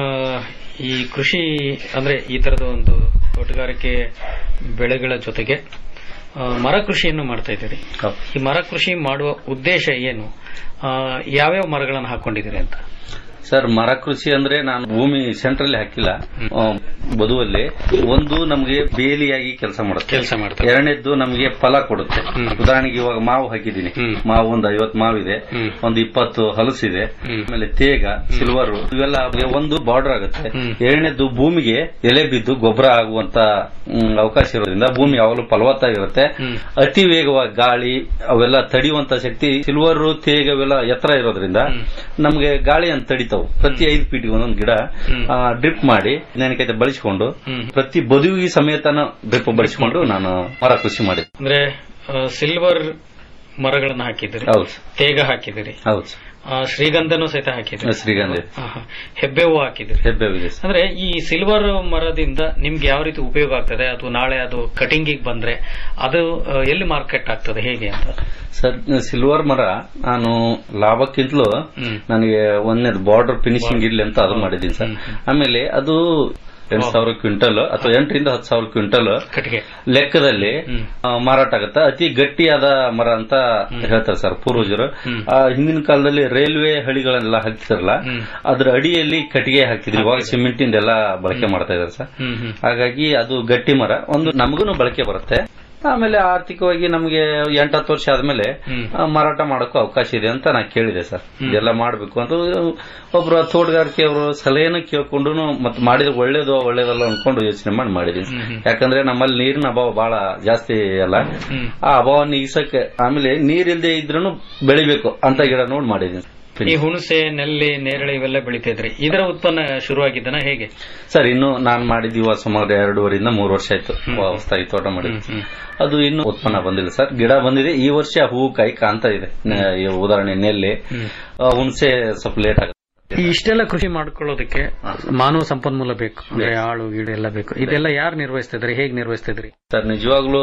ಈ ಕೃಷಿ ಅಂದ್ರೆ ಈ ತರದ ಒಂದು ತೋಟಗಾರಿಕೆ ಬೆಳೆಗಳ ಜೊತೆಗೆ ಆ, ಮರ ಕೃಷಿಯನ್ನು ಮಾಡ್ತಾ ಇದ್ದೀರಿ ಈ ಮರ ಕೃಷಿ ಮಾಡುವ ಉದ್ದೇಶ ಏನು ಆ, ಯಾವ್ಯಾವ ಮರಗಳನ್ನು ಹಾಕೊಂಡಿದ್ದೀರಿ ಅಂತ ಸರ್ ಮರ ಕೃಷಿ ಅಂದ್ರೆ ನಾನು ಭೂಮಿ ಸೆಂಟ್ರಲ್ಲಿ ಹಾಕಿಲ್ಲ ಆ, ಬದುವಲ್ಲಿ ಒಂದು ನಮಗೆ ಬೇಲಿಯಾಗಿ ಕೆಲಸ ಮಾಡುತ್ತೆ ಕೆಲಸ ಮಾಡುತ್ತೆ ಎರಡನೇದ್ದು ನಮಗೆ ಫಲ ಕೊಡುತ್ತೆ ಉದಾಹರಣೆಗೆ ಇವಾಗ ಮಾವು ಹಾಕಿದ್ದೀನಿ ಮಾವು ಒಂದು ಐವತ್ ಮಾವಿದೆ ಒಂದು ಇಪ್ಪತ್ತು ಹಲಸಿದೆ ಆಮೇಲೆ ತೇಗ ಸಿಲ್ವರ್ ಇವೆಲ್ಲ ಒಂದು ಬಾರ್ಡರ್ ಆಗುತ್ತೆ ಎರಡನೇದ್ದು ಭೂಮಿಗೆ ಎಲೆ ಬಿದ್ದು ಗೊಬ್ಬರ ಆಗುವಂತ ಮ್, ಅವಕಾಶ ಇರೋದ್ರಿಂದ ಭೂಮಿ ಯಾವಾಗಲೂ ಫಲವತ್ತಾಗಿರುತ್ತೆ ಅತಿ ವೇಗವಾಗಿ ಗಾಳಿ ಅವೆಲ್ಲ ತಡೆಯುವಂತ ಶಕ್ತಿ ಸಿಲ್ವರ್ ತೇಗ ಅವೆಲ್ಲ ಎತ್ತರ ಇರೋದ್ರಿಂದ ನಮಗೆ ಗಾಳಿಯನ್ನು ತಡಿತಾವು ಪ್ರತಿ ಐದು ಫೀಟ್ಗೆ ಒಂದೊಂದು ಗಿಡ ಡ್ರಿಪ್ ಮಾಡಿ ನೆನಕೈತೆ ಬಳಸಿಕೊಂಡು ಪ್ರತಿ ಬದುವಿಗೆ ಸಮೇತನ ಡ್ರಿಪ್ ಬಳಸಿಕೊಂಡು ನಾನು ಮರ ಕೃಷಿ ಮಾಡಿದೆ ಅಂದ್ರೆ ಸಿಲ್ವರ್ ಮರಗಳನ್ನು ಹಾಕಿದ್ದೀರಿ ಹೌದು ತೇಗ ಹಾಕಿದಿರಿ ಹೌದು ಶ್ರೀಗಂಧನೂ ಸಹಿತ ಹಾಕಿದಿರಿ ಶ್ರೀಗಂಧ ಇದೆ. ಆಹಾ. ಹೆಬ್ಬೇವು ಹಾಕಿದಿರಿ ಹೆಬ್ಬೇವಿದೆ ಸರ್. ಅಂದ್ರೆ ಈ ಸಿಲ್ವರ್ ಮರದಿಂದ ನಿಮ್ಗೆ ಯಾವ ರೀತಿ ಉಪಯೋಗ ಆಗ್ತದೆ ಅಥವಾ ನಾಳೆ ಅದು ಕಟಿಂಗಿಗೆ ಬಂದ್ರೆ ಅದು ಆ, ಎಲ್ಲಿ ಮಾರ್ಕೆಟ್ ಆಗ್ತದೆ ಹೇಗೆ ಅಂತ ಸರ್ ಸಿಲ್ವರ್ ಮರ ನಾನು ಲಾಭಕ್ಕಿಂತಲೂ ನನಗೆ ಒಂದನೇದು ಬಾರ್ಡರ್ ಫಿನಿಶಿಂಗ್ ಇರ್ಲಿ ಅಂತ ಅದು ಮಾಡಿದ್ದೀನಿ ಸರ್ ಆಮೇಲೆ ಅದು ಎಂಟು ಸಾವಿರ ಕ್ವಿಂಟಲ್ ಅಥವಾ ಎಂಟರಿಂದ ಹತ್ತು ಸಾವಿರ ಕ್ವಿಂಟಲ್ ಕಟ್ಟಿಗೆ ಲೆಕ್ಕದಲ್ಲಿ ಆ, ಮಾರಾಟ ಆಗುತ್ತೆ ಅತಿ ಗಟ್ಟಿಯಾದ ಮರ ಅಂತ ಹೇಳ್ತಾರೆ ಸರ್ ಪೂರ್ವಜರು ಆ, ಹಿಂದಿನ ಕಾಲದಲ್ಲಿ ರೈಲ್ವೆ ಹಳಿಗಳೆಲ್ಲ ಹಾಕ್ತಿರಲ್ಲ ಅದ್ರ ಅಡಿಯಲ್ಲಿ ಕಟ್ಟಿಗೆ ಹಾಕ್ತಿದ್ರು ಇವಾಗ ಸಿಮೆಂಟಿಂದೆಲ್ಲ ಬಳಕೆ ಮಾಡ್ತಾ ಇದಾರೆ ಸರ್ ಹಾಗಾಗಿ ಅದು ಗಟ್ಟಿ ಮರ ಒಂದು ನಮಗೂ ಬಳಕೆ ಬರುತ್ತೆ ಆಮೇಲೆ ಆರ್ಥಿಕವಾಗಿ ನಮಗೆ ಎಂಟತ್ತು ವರ್ಷ ಆದ್ಮೇಲೆ ಆ, ಮಾರಾಟ ಮಾಡೋಕ್ಕೂ ಅವಕಾಶ ಇದೆ ಅಂತ ನಾ ಕೇಳಿದೆ ಸರ್ ಇದೆಲ್ಲ ಮಾಡಬೇಕು ಅಂತ ಒಬ್ರು ತೋಟಗಾರಿಕೆಯವರು ಸಲಹೆನ ಕೇಳ್ಕೊಂಡು ಮತ್ತೆ ಮಾಡಿದ್ರೆ ಒಳ್ಳೇದು ಒಳ್ಳೇದಲ್ಲ ಅನ್ಕೊಂಡು ಯೋಚನೆ ಮಾಡಿ ಮಾಡಿದೀನಿ ಯಾಕಂದ್ರೆ ನಮ್ಮಲ್ಲಿ ನೀರಿನ ಅಭಾವ ಬಹಳ ಜಾಸ್ತಿ ಅಲ್ಲ ಆ ಅಭಾವ ನೀಗಿಸಕ್ಕೆ ಆಮೇಲೆ ನೀರಿಲ್ದೆ ಇದ್ರೂ ಬೆಳಿಬೇಕು ಅಂತ ಗಿಡ ನೋಡಿ ಮಾಡಿದೀನಿ ಈ ಹುಣಸೆ ನೆಲ್ಲಿ ನೇರಳೆ ಇವೆಲ್ಲ ಬೆಳಿತಿದ್ರಿ ಇದರ ಉತ್ಪನ್ನ ಶುರುವಾಗಿದ್ದನ ಹೇಗೆ ಸರ್ ಇನ್ನು ನಾನು ಮಾಡಿದ್ದು ಇವಾಗ ಸುಮಾರು ಎರಡೂವರೆಯಿಂದ ಮೂರು ವರ್ಷ ಆಯ್ತು ಹೊಸದಾಗಿ ತೋಟ ಮಾಡಿದ್ದು ಅದು ಇನ್ನು ಉತ್ಪನ್ನ ಬಂದಿಲ್ಲ ಸರ್ ಗಿಡ ಬಂದಿದೆ ಈ ವರ್ಷ ಹೂವು ಕಾಯಿ ಕಾಣ್ತಾ ಇದೆ ನ- ಈ ಉದಾಹರಣೆ ನೆಲ್ಲಿ ಆ, ಹುಣಸೆ ಸ್ವಲ್ಪ ಲೇಟ್ ಆಗುತ್ತೆ ಈ ಇಷ್ಟೆಲ್ಲ ಕೃಷಿ ಮಾಡ್ಕೊಳ್ಳೋದಕ್ಕೆ ಮಾನವ ಸಂಪನ್ಮೂಲ ಬೇಕು ಅಂದ್ರೆ ಆಳು ಗೀಡು ಎಲ್ಲ ಬೇಕು ಇದೆಲ್ಲ ಯಾರು ನಿರ್ವಹಿಸ್ತಿದ್ರಿ ಹೇಗೆ ನಿರ್ವಹಿಸ್ತಿದ್ರಿ ಸರ್ ನಿಜವಾಗ್ಲೂ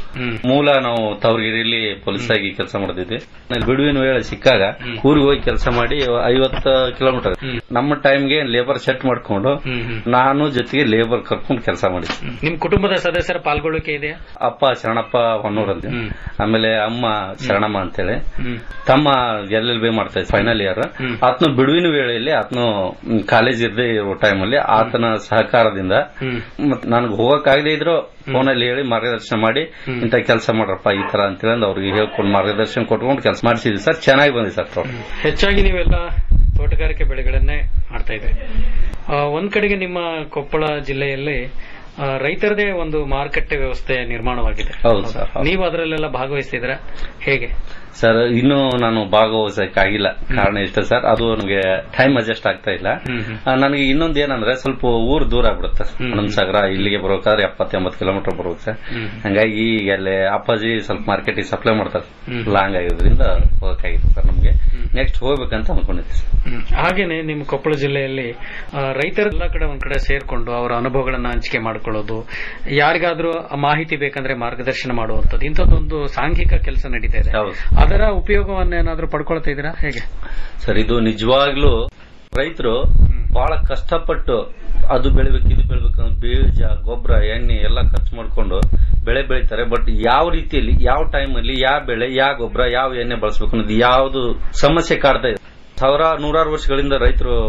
ಮೂಲ ನಾವು ತವರಗಿರಿಯಲ್ಲಿ ಪೊಲೀಸ್ ಆಗಿ ಕೆಲಸ ಮಾಡ್ತಿದ್ವಿ ಆಮೇಲೆ ಬಿಡುವಿನ ವೇಳೆ ಸಿಕ್ಕಾಗ ಊರಿಗೆ ಹೋಗಿ ಕೆಲಸ ಮಾಡಿ ಐವತ್ತು ಕಿಲೋಮೀಟರ್ ನಮ್ಮ ಟೈಮ್ಗೆ ಲೇಬರ್ ಸೆಟ್ ಮಾಡ್ಕೊಂಡು ನಾನು ಜೊತೆಗೆ ಲೇಬರ್ ಕರ್ಕೊಂಡು ಕೆಲಸ ಮಾಡಿದ್ವಿ ನಿಮ್ ಕುಟುಂಬದ ಸದಸ್ಯರ ಪಾಲ್ಗೊಳ್ಳುವಿಕೆ ಇದೆಯಾ ಅಪ್ಪ ಶರಣಪ್ಪ ಹೊನ್ನೂರ್ ಅಂತ ಆಮೇಲೆ ಅಮ್ಮ ಶರಣಮ್ಮ ಅಂತೇಳಿ ತಮ್ಮ ಎಲ್ ಎಲ್ ಬಿ ಮಾಡ್ತಾ ಇದ್ದ ಫೈನಲ್ ಇಯರ್ ಆತನು ಬಿಡುವಿನ ವೇಳೆಯಲ್ಲಿ ಆತನು ಕಾಲೇಜ್ ಇರದೇ ಇರೋ ಟೈಮಲ್ಲಿ ಆತನ ಸಹಕಾರದಿಂದ ಮತ್ ನನಗೆ ಹೋಗಕ್ಕಾಗದೇ ಇದ್ರು ಫೋನಲ್ಲಿ ಹೇಳಿ ಮಾರ್ಗದರ್ಶನ ಮಾಡಿ ಇಂಥ ಕೆಲಸ ಮಾಡ್ರಪ್ಪ ಈ ತರ ಅಂತೇಳಿ ಅಂದ್ ಅವ್ರಿಗೆ ಹೇಳ್ಕೊಂಡು ಮಾರ್ಗದರ್ಶನ ಕೊಟ್ಕೊಂಡು ಕೆಲಸ ಮಾಡಿಸಿದ್ವಿ ಸರ್ ಚೆನ್ನಾಗಿ ಬಂದಿದೆ ಸರ್ ತೋಟ ಹೆಚ್ಚಾಗಿ ನೀವೆಲ್ಲ ತೋಟಗಾರಿಕೆ ಬೆಳೆಗಳನ್ನೇ ಮಾಡ್ತಾ ಇದ್ರಿ ಆ, ಒಂದ್ ಕಡೆಗೆ ನಿಮ್ಮ ಕೊಪ್ಪಳ ಜಿಲ್ಲೆಯಲ್ಲಿ ಆ, ರೈತರದೇ ಒಂದು ಮಾರುಕಟ್ಟೆ ವ್ಯವಸ್ಥೆ ನಿರ್ಮಾಣವಾಗಿದೆ ಹೌದು ಸರ್ ಹೌದು. ನೀವು ಅದರಲ್ಲೆಲ್ಲ ಭಾಗವಹಿಸ್ತಿದ್ರ ಹೇಗೆ ಸರ್ ಇನ್ನೂ ನಾನು ಭಾಗವಹಿಸಕ್ಕಾಗಿಲ್ಲ ಕಾರಣ ಇಷ್ಟ ಸರ್ ಅದು ನನಗೆ ಟೈಮ್ ಅಡ್ಜಸ್ಟ್ ಆಗ್ತಾ ಇಲ್ಲ ಆ, ನನಗೆ ಇನ್ನೊಂದು ಏನಂದ್ರೆ ಸ್ವಲ್ಪ ಊರ್ ದೂರ ಆಗ್ಬಿಡುತ್ತೆ ಹನುಮಸಾಗರ ಇಲ್ಲಿಗೆ ಬರ್ಬೇಕಾದ್ರೆ ಎಪ್ಪತ್ತು ಎಂಬತ್ತು ಕಿಲೋಮೀಟರ್ ಬರ್ಬೇಕು ಸರ್ ಹಂಗಾಗಿ ಈಗ ಅಲ್ಲಿ ಅಪ್ಪಾಜಿ ಸ್ವಲ್ಪ ಮಾರ್ಕೆಟಿಗೆ ಸಪ್ಲೈ ಮಾಡ್ತಾರೆ ಲಾಂಗ್ ಆಗಿರೋದ್ರಿಂದ ಹೋಗಕ್ಕಾಗಿತ್ತು ಸರ್ ನಮ್ಗೆ ನೆಕ್ಸ್ಟ್ ಹೋಗ್ಬೇಕಂತ ಅನ್ಕೊಂಡಿದ್ದೆ ಸರ್ ಹ್ಮ್. ಹಾಗೇನೆ ನಿಮ್ಮ ಕೊಪ್ಪಳ ಜಿಲ್ಲೆಯಲ್ಲಿ ಆ, ರೈತರು ಎಲ್ಲ ಕಡೆ ಒಂದ್ ಕಡೆ ಸೇರ್ಕೊಂಡು ಅವರ ಅನುಭವಗಳನ್ನ ಹಂಚಿಕೆ ಮಾಡ್ಕೊಳ್ಳೋದು ಯಾರಿಗಾದ್ರೂ ಆ ಮಾಹಿತಿ ಬೇಕಂದ್ರೆ ಮಾರ್ಗದರ್ಶನ ಮಾಡುವಂತದ್ದು ಇಂಥದ್ದೊಂದು ಸಾಂಘಿಕ ಕೆಲಸ ನಡೀತಾ ಇದೆ ಅದರ ಉಪಯೋಗವನ್ನೇನಾದ್ರೂ ಪಡ್ಕೊಳ್ತಾ ಇದ್ದೀರಾ ಹೇಗೆ ಸರ್ ಇದು ನಿಜವಾಗ್ಲೂ ರೈತರು ಬಹಳ ಕಷ್ಟಪಟ್ಟು ಅದು ಬೆಳಿಬೇಕು ಇದು ಬೆಳಿಬೇಕು ಅಂತ ಬೀಜ ಗೊಬ್ಬರ ಎಣ್ಣೆ ಎಲ್ಲ ಖರ್ಚು ಮಾಡ್ಕೊಂಡು ಬೆಳೆ ಬೆಳಿತಾರೆ ಬಟ್ ಯಾವ ರೀತಿಯಲ್ಲಿ ಯಾವ ಟೈಮಲ್ಲಿ ಯಾವ ಬೆಳೆ ಯಾವ ಗೊಬ್ಬರ ಯಾವ ಎಣ್ಣೆ ಬಳಸಬೇಕು ಅನ್ನೋದು ಯಾವ್ದು ಸಮಸ್ಯೆ ಕಾಡ್ತಾ ಇದೆ ಸಾವಿರ ನೂರಾರು ವರ್ಷಗಳಿಂದ ರೈತರು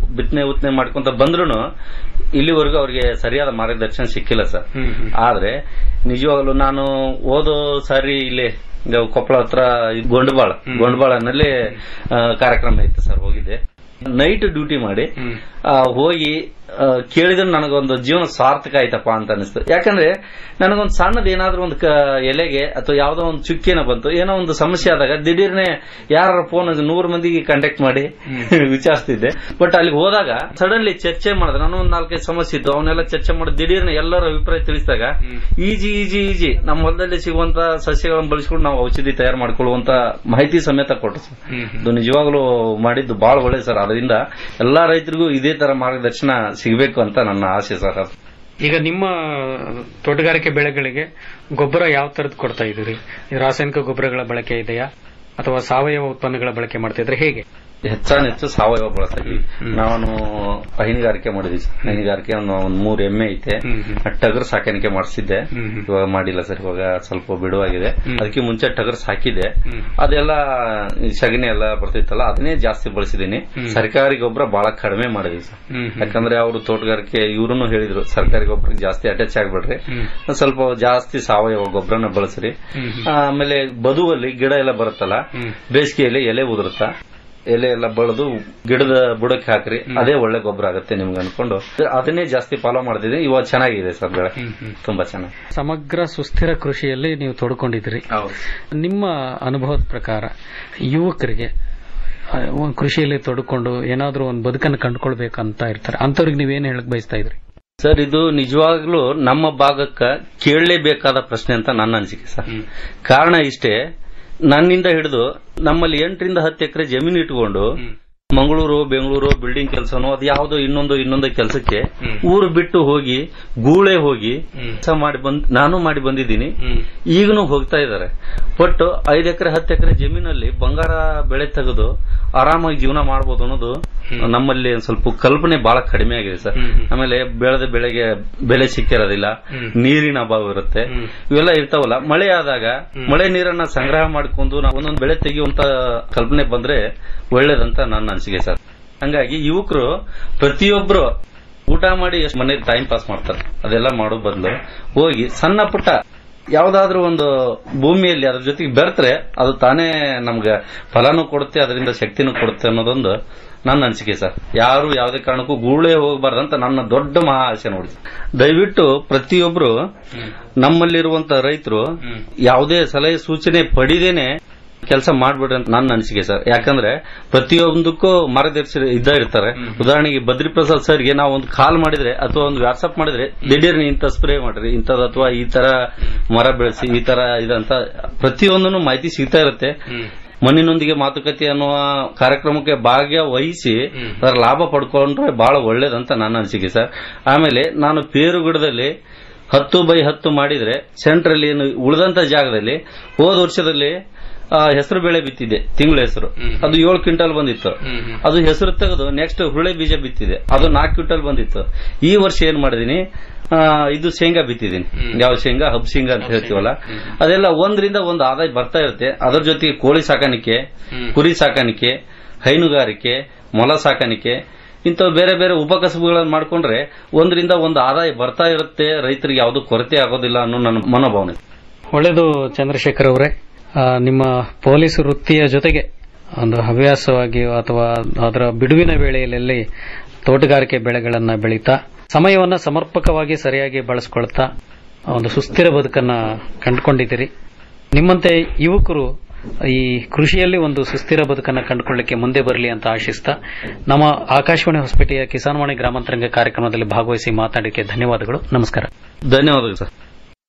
ಬಿತ್ತನೆ ಉತ್ತನೆ ಮಾಡ್ಕೊಂತ ಬಂದ್ರು ಇಲ್ಲಿವರೆಗೂ ಅವ್ರಿಗೆ ಸರಿಯಾದ ಮಾರ್ಗದರ್ಶನ ಸಿಕ್ಕಿಲ್ಲ ಸರ್ ಆದ್ರೆ ನಿಜವಾಗ್ಲೂ ನಾನು ಓದೋ ಸಾರಿ ಇಲ್ಲಿ ಇದು ಕೊಪ್ಪಳ ಹತ್ರ ಇದು ಗೊಂಡಬಾಳ ಗೊಂಡಬಾಳನಲ್ಲಿ ಆ, ಕಾರ್ಯಕ್ರಮ ಇತ್ತು ಸರ್ ಹೋಗಿದ್ದೆ ನೈಟ್ ಡ್ಯೂಟಿ ಮಾಡಿ ಆ, ಹೋಗಿ ಆ, ಕೇಳಿದ್ರೆ ನನಗೊಂದು ಜೀವನ ಸಾರ್ಥಕ ಆಯ್ತಪ್ಪ ಅಂತ ಅನಿಸ್ತು ಯಾಕಂದ್ರೆ ನನಗೊಂದು ಸಣ್ಣದ ಏನಾದ್ರೂ ಒಂದು ಕ- ಎಲೆಗೆ ಅಥವಾ ಯಾವ್ದೋ ಒಂದು ಚುಕ್ಕಿನ ಬಂತು ಏನೋ ಒಂದು ಸಮಸ್ಯೆ ಆದಾಗ ದಿಢೀರ್ನೆ ಯಾರ ಫೋನ್ ನೂರು ಮಂದಿಗೆ ಕಾಂಟ್ಯಾಕ್ಟ್ ಮಾಡಿ ವಿಚಾರಿಸ್ತಿದ್ದೆ ಬಟ್ ಅಲ್ಲಿಗೆ ಹೋದಾಗ ಸಡನ್ಲಿ ಚರ್ಚೆ ಮಾಡಿದ್ರೆ ನಾನು ಒಂದು ನಾಲ್ಕೈದು ಸಮಸ್ಯೆ ಇತ್ತು ಅವನ್ನೆಲ್ಲ ಚರ್ಚೆ ಮಾಡಿ ದಿಢೀರ್ನೆ ಎಲ್ಲರ ಅಭಿಪ್ರಾಯ ತಿಳಿಸಿದಾಗ ಈಜಿ ಈಜಿ ಈಜಿ ನಮ್ಮ ಹೊಲದಲ್ಲಿ ಸಿಗುವಂತ ಸಸ್ಯಗಳನ್ನು ಬಳಸ್ಕೊಂಡು ನಾವು ಔಷಧಿ ತಯಾರು ಮಾಡ್ಕೊಳ್ಳುವಂತ ಮಾಹಿತಿ ಸಮೇತ ಕೊಟ್ಟು ಸರ್ ಇದು ನಿಜವಾಗ್ಲೂ ಮಾಡಿದ್ದು ಬಹಳ ಒಳ್ಳೆ ಸರ್ ಅದರಿಂದ ಎಲ್ಲಾ ರೈತರಿಗೂ ಇದೇ ತರ ಮಾರ್ಗದರ್ಶನ ಸಿಗಬೇಕು ಅಂತ ನನ್ನ ಆಸೆ ಸರ್ ಈಗ ನಿಮ್ಮ ತೋಟಗಾರಿಕೆ ಬೆಳೆಗಳಿಗೆ ಗೊಬ್ಬರ ಯಾವ ತರದ್ ಕೊಡ್ತಾ ಇದ್ದೀರಿ ಈ ರಾಸಾಯನಿಕ ಗೊಬ್ಬರಗಳ ಬಳಕೆ ಇದೆಯಾ ಅಥವಾ ಸಾವಯವ ಉತ್ಪನ್ನಗಳ ಬಳಕೆ ಮಾಡ್ತಾ ಇದ್ರೆ ಹೇಗೆ ಹೆಚ್ಚಾನ ಹೆಚ್ಚು ಸಾವಯವ ಬಳಸ್ತಾ ಇದ್ವಿ ನಾನು ಹೈನುಗಾರಿಕೆ ಮಾಡಿದ್ವಿ ಸರ್. ಹೈನುಗಾರಿಕೆ ಒಂದು ಒಂದು ಮೂರು ಎಮ್ಮೆ ಐತೆ ಟಗರ್ ಸಾಕಾಣಿಕೆ ಮಾಡಿಸಿದ್ದೆ ಇವಾಗ ಮಾಡಿಲ್ಲ ಸರ್ ಇವಾಗ ಸ್ವಲ್ಪ ಬಿಡುವಾಗಿದೆ ಅದಕ್ಕೆ ಮುಂಚೆ ಟಗರ್ ಸಾಕಿದೆ ಅದೆಲ್ಲ ಈ ಸಗಣಿ ಎಲ್ಲ ಬರ್ತಿತ್ತಲ್ಲ ಅದನ್ನೇ ಜಾಸ್ತಿ ಬಳಸಿದೀನಿ ಸರ್ಕಾರಿ ಗೊಬ್ಬರ ಬಹಳ ಕಡಿಮೆ ಮಾಡಿದ್ವಿ ಸರ್ ಯಾಕಂದ್ರೆ ಅವರು ತೋಟಗಾರಿಕೆ ಇವ್ರು ಹೇಳಿದ್ರು ಸರ್ಕಾರಿ ಗೊಬ್ಬರ ಜಾಸ್ತಿ ಅಟ್ಯಾಚ್ ಆಗ್ಬೇಡ್ರಿ ಒಂದ್ ಸ್ವಲ್ಪ ಜಾಸ್ತಿ ಸಾವಯವ ಗೊಬ್ಬರನ ಬಳಸ್ರಿ ಆಮೇಲೆ ಬದುವಲ್ಲಿ ಗಿಡ ಎಲ್ಲ ಬರುತ್ತಲ್ಲ ಬೇಸಿಗೆಯಲ್ಲಿ ಎಲೆ ಉದುರುತ್ತಾ ಎಲೆ ಎಲ್ಲ ಬೆಳೆದು ಗಿಡದ ಬುಡಕ್ಕೆ ಹಾಕ್ರಿ ಅದೇ ಒಳ್ಳೆ ಗೊಬ್ಬರ ಆಗುತ್ತೆ ನಿಮ್ಗೆ ಅನ್ಕೊಂಡು ಅದನ್ನೇ ಜಾಸ್ತಿ ಫಾಲೋ ಮಾಡ್ತಿದ್ದೀನಿ ಇವಾಗ ಚೆನ್ನಾಗಿದೆ ಸರ್ ಬೆಳೆ ತುಂಬಾ ಚೆನ್ನಾಗಿ ಸಮಗ್ರ ಸುಸ್ಥಿರ ಕೃಷಿಯಲ್ಲಿ ನೀವು ತೊಡ್ಕೊಂಡಿದ್ದೀರಿ ನಿಮ್ಮ ಅನುಭವದ ಪ್ರಕಾರ ಯುವಕರಿಗೆ ಆ, ಒಂದ್ ಕೃಷಿಯಲ್ಲಿ ತೊಡ್ಕೊಂಡು ಏನಾದ್ರೂ ಒಂದು ಬದುಕನ್ನು ಕಂಡುಕೊಳ್ಬೇಕಂತ ಇರ್ತಾರೆ ಅಂತವ್ರಿಗೆ ನೀವೇನ್ ಹೇಳಕ್ ಬಯಸ್ತಾ ಇದ್ರಿ ಸರ್ ಇದು ನಿಜವಾಗ್ಲೂ ನಮ್ಮ ಭಾಗಕ್ಕ ಕೇಳಲೇಬೇಕಾದ ಪ್ರಶ್ನೆ ಅಂತ ನನ್ನ ಅನಿಸಿಕೆ ಸರ್ ಕಾರಣ ಇಷ್ಟೇ ನನ್ನಿಂದ ಹಿಡಿದು ನಮ್ಮಲ್ಲಿ ಎಂಟರಿಂದ ಹತ್ತು ಎಕರೆ ಜಮೀನು ಇಟ್ಕೊಂಡು ಮಂಗಳೂರು ಬೆಂಗಳೂರು ಬಿಲ್ಡಿಂಗ್ ಕೆಲಸನೋ ಅದು ಯಾವುದೋ ಇನ್ನೊಂದು ಇನ್ನೊಂದು ಕೆಲಸಕ್ಕೆ ಊರು ಬಿಟ್ಟು ಹೋಗಿ ಗೂಳೆ ಹೋಗಿ ಕೆಲಸ ಮಾಡಿ ಬಂದ್ ನಾನು ಮಾಡಿ ಬಂದಿದ್ದೀನಿ ಈಗನೂ ಹೋಗ್ತಾ ಇದ್ದಾರೆ ಬಟ್ ಐದು ಎಕರೆ ಹತ್ತು ಎಕರೆ ಜಮೀನಲ್ಲಿ ಬಂಗಾರ ಬೆಳೆ ತೆಗೆದು ಆರಾಮಾಗಿ ಜೀವನ ಮಾಡಬಹುದು ಅನ್ನೋದು ನಮ್ಮಲ್ಲಿ ಒಂದ್ ಸ್ವಲ್ಪ ಕಲ್ಪನೆ ಬಹಳ ಕಡಿಮೆ ಆಗಿದೆ ಸರ್ ಆಮೇಲೆ ಬೆಳೆದ ಬೆಳೆಗೆ ಬೆಲೆ ಸಿಕ್ಕಿರೋದಿಲ್ಲ ನೀರಿನ ಅಭಾವ ಇರುತ್ತೆ ಇವೆಲ್ಲ ಇರ್ತಾವಲ್ಲ ಮಳೆ ಆದಾಗ ಮಳೆ ನೀರನ್ನ ಸಂಗ್ರಹ ಮಾಡ್ಕೊಂಡು ನಾವು ಒಂದೊಂದು ಬೆಳೆ ತೆಗೆಯುವಂತ ಕಲ್ಪನೆ ಬಂದ್ರೆ ಒಳ್ಳೇದಂತ ನನ್ನ ಅನಿಸಿಕೆ ಸರ್ ಹಂಗಾಗಿ ಯುವಕರು ಪ್ರತಿಯೊಬ್ರು ಊಟ ಮಾಡಿ ಎಷ್ಟು ಮನೇಲಿ ಟೈಮ್ ಪಾಸ್ ಮಾಡ್ತಾರೆ ಅದೆಲ್ಲ ಮಾಡೋ ಬದಲು ಹೋಗಿ ಸಣ್ಣ ಪುಟ್ಟ ಯಾವ್ದಾದ್ರೂ ಒಂದು ಭೂಮಿಯಲ್ಲಿ ಅದ್ರ ಜೊತೆಗೆ ಬೆರೆತ್ರೆ ಅದು ತಾನೇ ನಮ್ಗೆ ಫಲನೂ ಕೊಡುತ್ತೆ ಅದರಿಂದ ಶಕ್ತಿನೂ ಕೊಡುತ್ತೆ ಅನ್ನೋದೊಂದು ನನ್ನ ಅನಿಸಿಕೆ ಸರ್ ಯಾರು ಯಾವುದೇ ಕಾರಣಕ್ಕೂ ಗೂಳೆ ಹೋಗಬಾರ್ದಂತ ನನ್ನ ದೊಡ್ಡ ಮಹಾ ಆಸೆ ನೋಡಿ ದಯವಿಟ್ಟು ಪ್ರತಿಯೊಬ್ರು ನಮ್ಮಲ್ಲಿರುವಂತ ರೈತರು ಯಾವುದೇ ಸಲಹೆ ಸೂಚನೆ ಪಡಿದೇನೆ ಕೆಲಸ ಮಾಡ್ಬಿಡ್ರಿ ಅಂತ ನನ್ನ ಅನಿಸಿಕೆ ಸರ್ ಯಾಕಂದ್ರೆ ಪ್ರತಿಯೊಂದಕ್ಕೂ ಮಾರ್ಗದರ್ಶಿ ಇದ್ದ ಇರ್ತಾರೆ ಉದಾಹರಣೆಗೆ ಬದ್ರಿ ಪ್ರಸಾದ್ ಸರ್ಗೆ ನಾವು ಒಂದು ಕಾಲ್ ಮಾಡಿದ್ರೆ ಅಥವಾ ಒಂದು ವಾಟ್ಸ್ಆಪ್ ಮಾಡಿದ್ರೆ ದಿಢೀರ್ನ ಇಂಥ ಸ್ಪ್ರೇ ಮಾಡ್ರಿ ಇಂಥದ್ದು ಅಥವಾ ಈ ತರ ಮರ ಬೆಳೆಸಿ ಈ ತರ ಇದಂತ ಪ್ರತಿಯೊಂದನ್ನು ಮಾಹಿತಿ ಸಿಗ್ತಾ ಇರುತ್ತೆ ಮಣ್ಣಿನೊಂದಿಗೆ ಮಾತುಕತೆ ಅನ್ನುವ ಕಾರ್ಯಕ್ರಮಕ್ಕೆ ಭಾಗವಹಿಸಿ ಅದರ ಲಾಭ ಪಡ್ಕೊಂಡ್ರೆ ಬಹಳ ಒಳ್ಳೇದಂತ ನನ್ನ ಅನಿಸಿಕೆ ಸರ್ ಆಮೇಲೆ ನಾನು ಪೇರು ಗಿಡದಲ್ಲಿ ಹತ್ತು ಬೈ ಹತ್ತು ಮಾಡಿದ್ರೆ ಸೆಂಟ್ರಲ್ ಏನು ಉಳಿದಂತ ಜಾಗದಲ್ಲಿ ಹೋದ ವರ್ಷದಲ್ಲಿ ಹೆಸರು ಬೆಳೆ ಬಿತ್ತಿದೆ ತಿಂಗಳ ಹೆಸರು ಅದು ಏಳು ಕ್ವಿಂಟಲ್ ಬಂದಿತ್ತು ಅದು ಹೆಸರು ತೆಗೆದು ನೆಕ್ಸ್ಟ್ ಹುಳೆ ಬೀಜ ಬಿತ್ತಿದೆ ಅದು ನಾಲ್ಕು ಕ್ವಿಂಟಲ್ ಬಂದಿತ್ತು ಈ ವರ್ಷ ಏನ್ ಮಾಡಿದೀನಿ ಆ, ಇದು ಶೇಂಗಾ ಬಿತ್ತಿದ್ದೀನಿ ಯಾವ ಶೇಂಗಾ ಹಬ್ ಶೇಂಗಾ ಅಂತ ಹೇಳ್ತೀವಲ್ಲ ಅದೆಲ್ಲ ಒಂದರಿಂದ ಒಂದು ಆದಾಯ ಬರ್ತಾ ಇರುತ್ತೆ ಅದರ ಜೊತೆಗೆ ಕೋಳಿ ಸಾಕಾಣಿಕೆ ಕುರಿ ಸಾಕಾಣಿಕೆ ಹೈನುಗಾರಿಕೆ ಮೊಲ ಸಾಕಾಣಿಕೆ ಇಂಥವು ಬೇರೆ ಬೇರೆ ಉಪಕಸಬುಗಳನ್ನು ಮಾಡ್ಕೊಂಡ್ರೆ ಒಂದರಿಂದ ಒಂದು ಆದಾಯ ಬರ್ತಾ ಇರುತ್ತೆ ರೈತರಿಗೆ ಯಾವುದು ಕೊರತೆ ಆಗೋದಿಲ್ಲ ಅನ್ನೋ ನನ್ನ ಮನೋಭಾವನೆ ಒಳ್ಳೆಯದು ಚಂದ್ರಶೇಖರ್ ಅವರೇ ಆ, ನಿಮ್ಮ ಪೊಲೀಸ್ ವೃತ್ತಿಯ ಜೊತೆಗೆ ಒಂದು ಹವ್ಯಾಸವಾಗಿ ಅಥವಾ ಅದರ ಬಿಡುವಿನ ವೇಳೆಯಲ್ಲಿ ತೋಟಗಾರಿಕೆ ಬೆಳೆಗಳನ್ನ ಬೆಳೀತಾ ಸಮಯವನ್ನ ಸಮರ್ಪಕವಾಗಿ ಸರಿಯಾಗಿ ಬಳಸ್ಕೊಳ್ತಾ ಒಂದು ಸುಸ್ಥಿರ ಬದುಕನ್ನ ಕಂಡುಕೊಂಡಿದ್ದೀರಿ ನಿಮ್ಮಂತೆ ಯುವಕರು ಈ ಕೃಷಿಯಲ್ಲಿ ಒಂದು ಸುಸ್ಥಿರ ಬದುಕನ್ನ ಕಂಡುಕೊಳ್ಳಿಕ್ಕೆ ಮುಂದೆ ಬರಲಿ ಅಂತ ಆಶಿಸ್ತಾ ನಮ್ಮ ಆಕಾಶವಾಣಿ ಹೊಸಪೇಟೆಯ ಕಿಸಾನ್ವಾಣಿ ಗ್ರಾಮಾಂತರಂಗ ಕಾರ್ಯಕ್ರಮದಲ್ಲಿ ಭಾಗವಹಿಸಿ ಮಾತಾಡಲಿಕ್ಕೆ ಧನ್ಯವಾದಗಳು ನಮಸ್ಕಾರ ಧನ್ಯವಾದಗಳು ಸರ್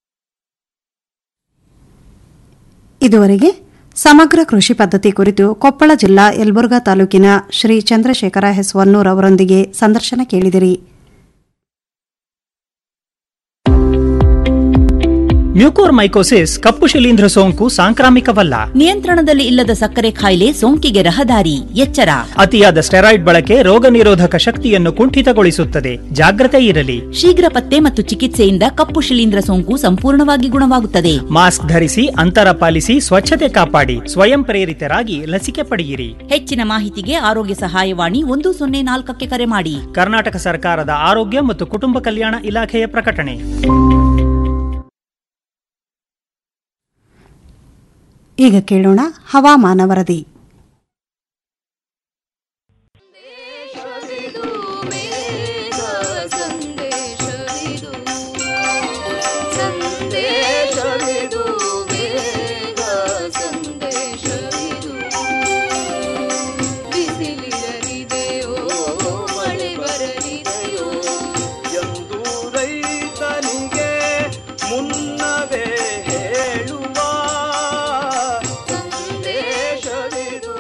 ಇದುವರೆಗೆ ಸಮಗ್ರ ಕೃಷಿ ಪದ್ಧತಿ ಕುರಿತು ಕೊಪ್ಪಳ ಜಿಲ್ಲಾ ಯಲಬುರ್ಗಾ ತಾಲೂಕಿನ ಶ್ರೀ ಚಂದ್ರಶೇಖರ ಎಸ್ ವನ್ನೂರ್ ಅವರೊಂದಿಗೆ ಸಂದರ್ಶನ ಕೇಳಿದಿರಿ ಮ್ಯೂಕೋರ್ಮೈಕೋಸಿಸ್ ಕಪ್ಪು ಶಿಲೀಂಧ್ರ ಸೋಂಕು ಸಾಂಕ್ರಾಮಿಕವಲ್ಲ ನಿಯಂತ್ರಣದಲ್ಲಿ ಇಲ್ಲದ ಸಕ್ಕರೆ ಕಾಯಿಲೆ ಸೋಂಕಿಗೆ ರಹದಾರಿ ಎಚ್ಚರ ಅತಿಯಾದ ಸ್ಟೆರಾಯ್ಡ್ ಬಳಕೆ ರೋಗ ನಿರೋಧಕ ಶಕ್ತಿಯನ್ನು ಕುಂಠಿತಗೊಳಿಸುತ್ತದೆ ಜಾಗ್ರತೆ ಇರಲಿ ಶೀಘ್ರ ಪತ್ತೆ ಮತ್ತು ಚಿಕಿತ್ಸೆಯಿಂದ ಕಪ್ಪು ಶಿಲೀಂಧ್ರ ಸೋಂಕು ಸಂಪೂರ್ಣವಾಗಿ ಗುಣವಾಗುತ್ತದೆ ಮಾಸ್ಕ್ ಧರಿಸಿ ಅಂತರ ಪಾಲಿಸಿ ಸ್ವಚ್ಛತೆ ಕಾಪಾಡಿ ಸ್ವಯಂ ಪ್ರೇರಿತರಾಗಿ ಲಸಿಕೆ ಪಡೆಯಿರಿ ಹೆಚ್ಚಿನ ಮಾಹಿತಿಗೆ ಆರೋಗ್ಯ ಸಹಾಯವಾಣಿ ಒಂದು ಸೊನ್ನೆ ನಾಲ್ಕಕ್ಕೆ ಕರೆ ಮಾಡಿ ಕರ್ನಾಟಕ ಸರ್ಕಾರದ ಆರೋಗ್ಯ ಮತ್ತು ಕುಟುಂಬ ಕಲ್ಯಾಣ ಇಲಾಖೆಯ ಪ್ರಕಟಣೆ ಈಗ ಕೇಳೋಣ ಹವಾಮಾನ ವರದಿ ಎಂದು ರೈತನಿಗೆ ಮುನ್ನವೇ ಹೇಳುವ ಸಂದೇಶವಿದು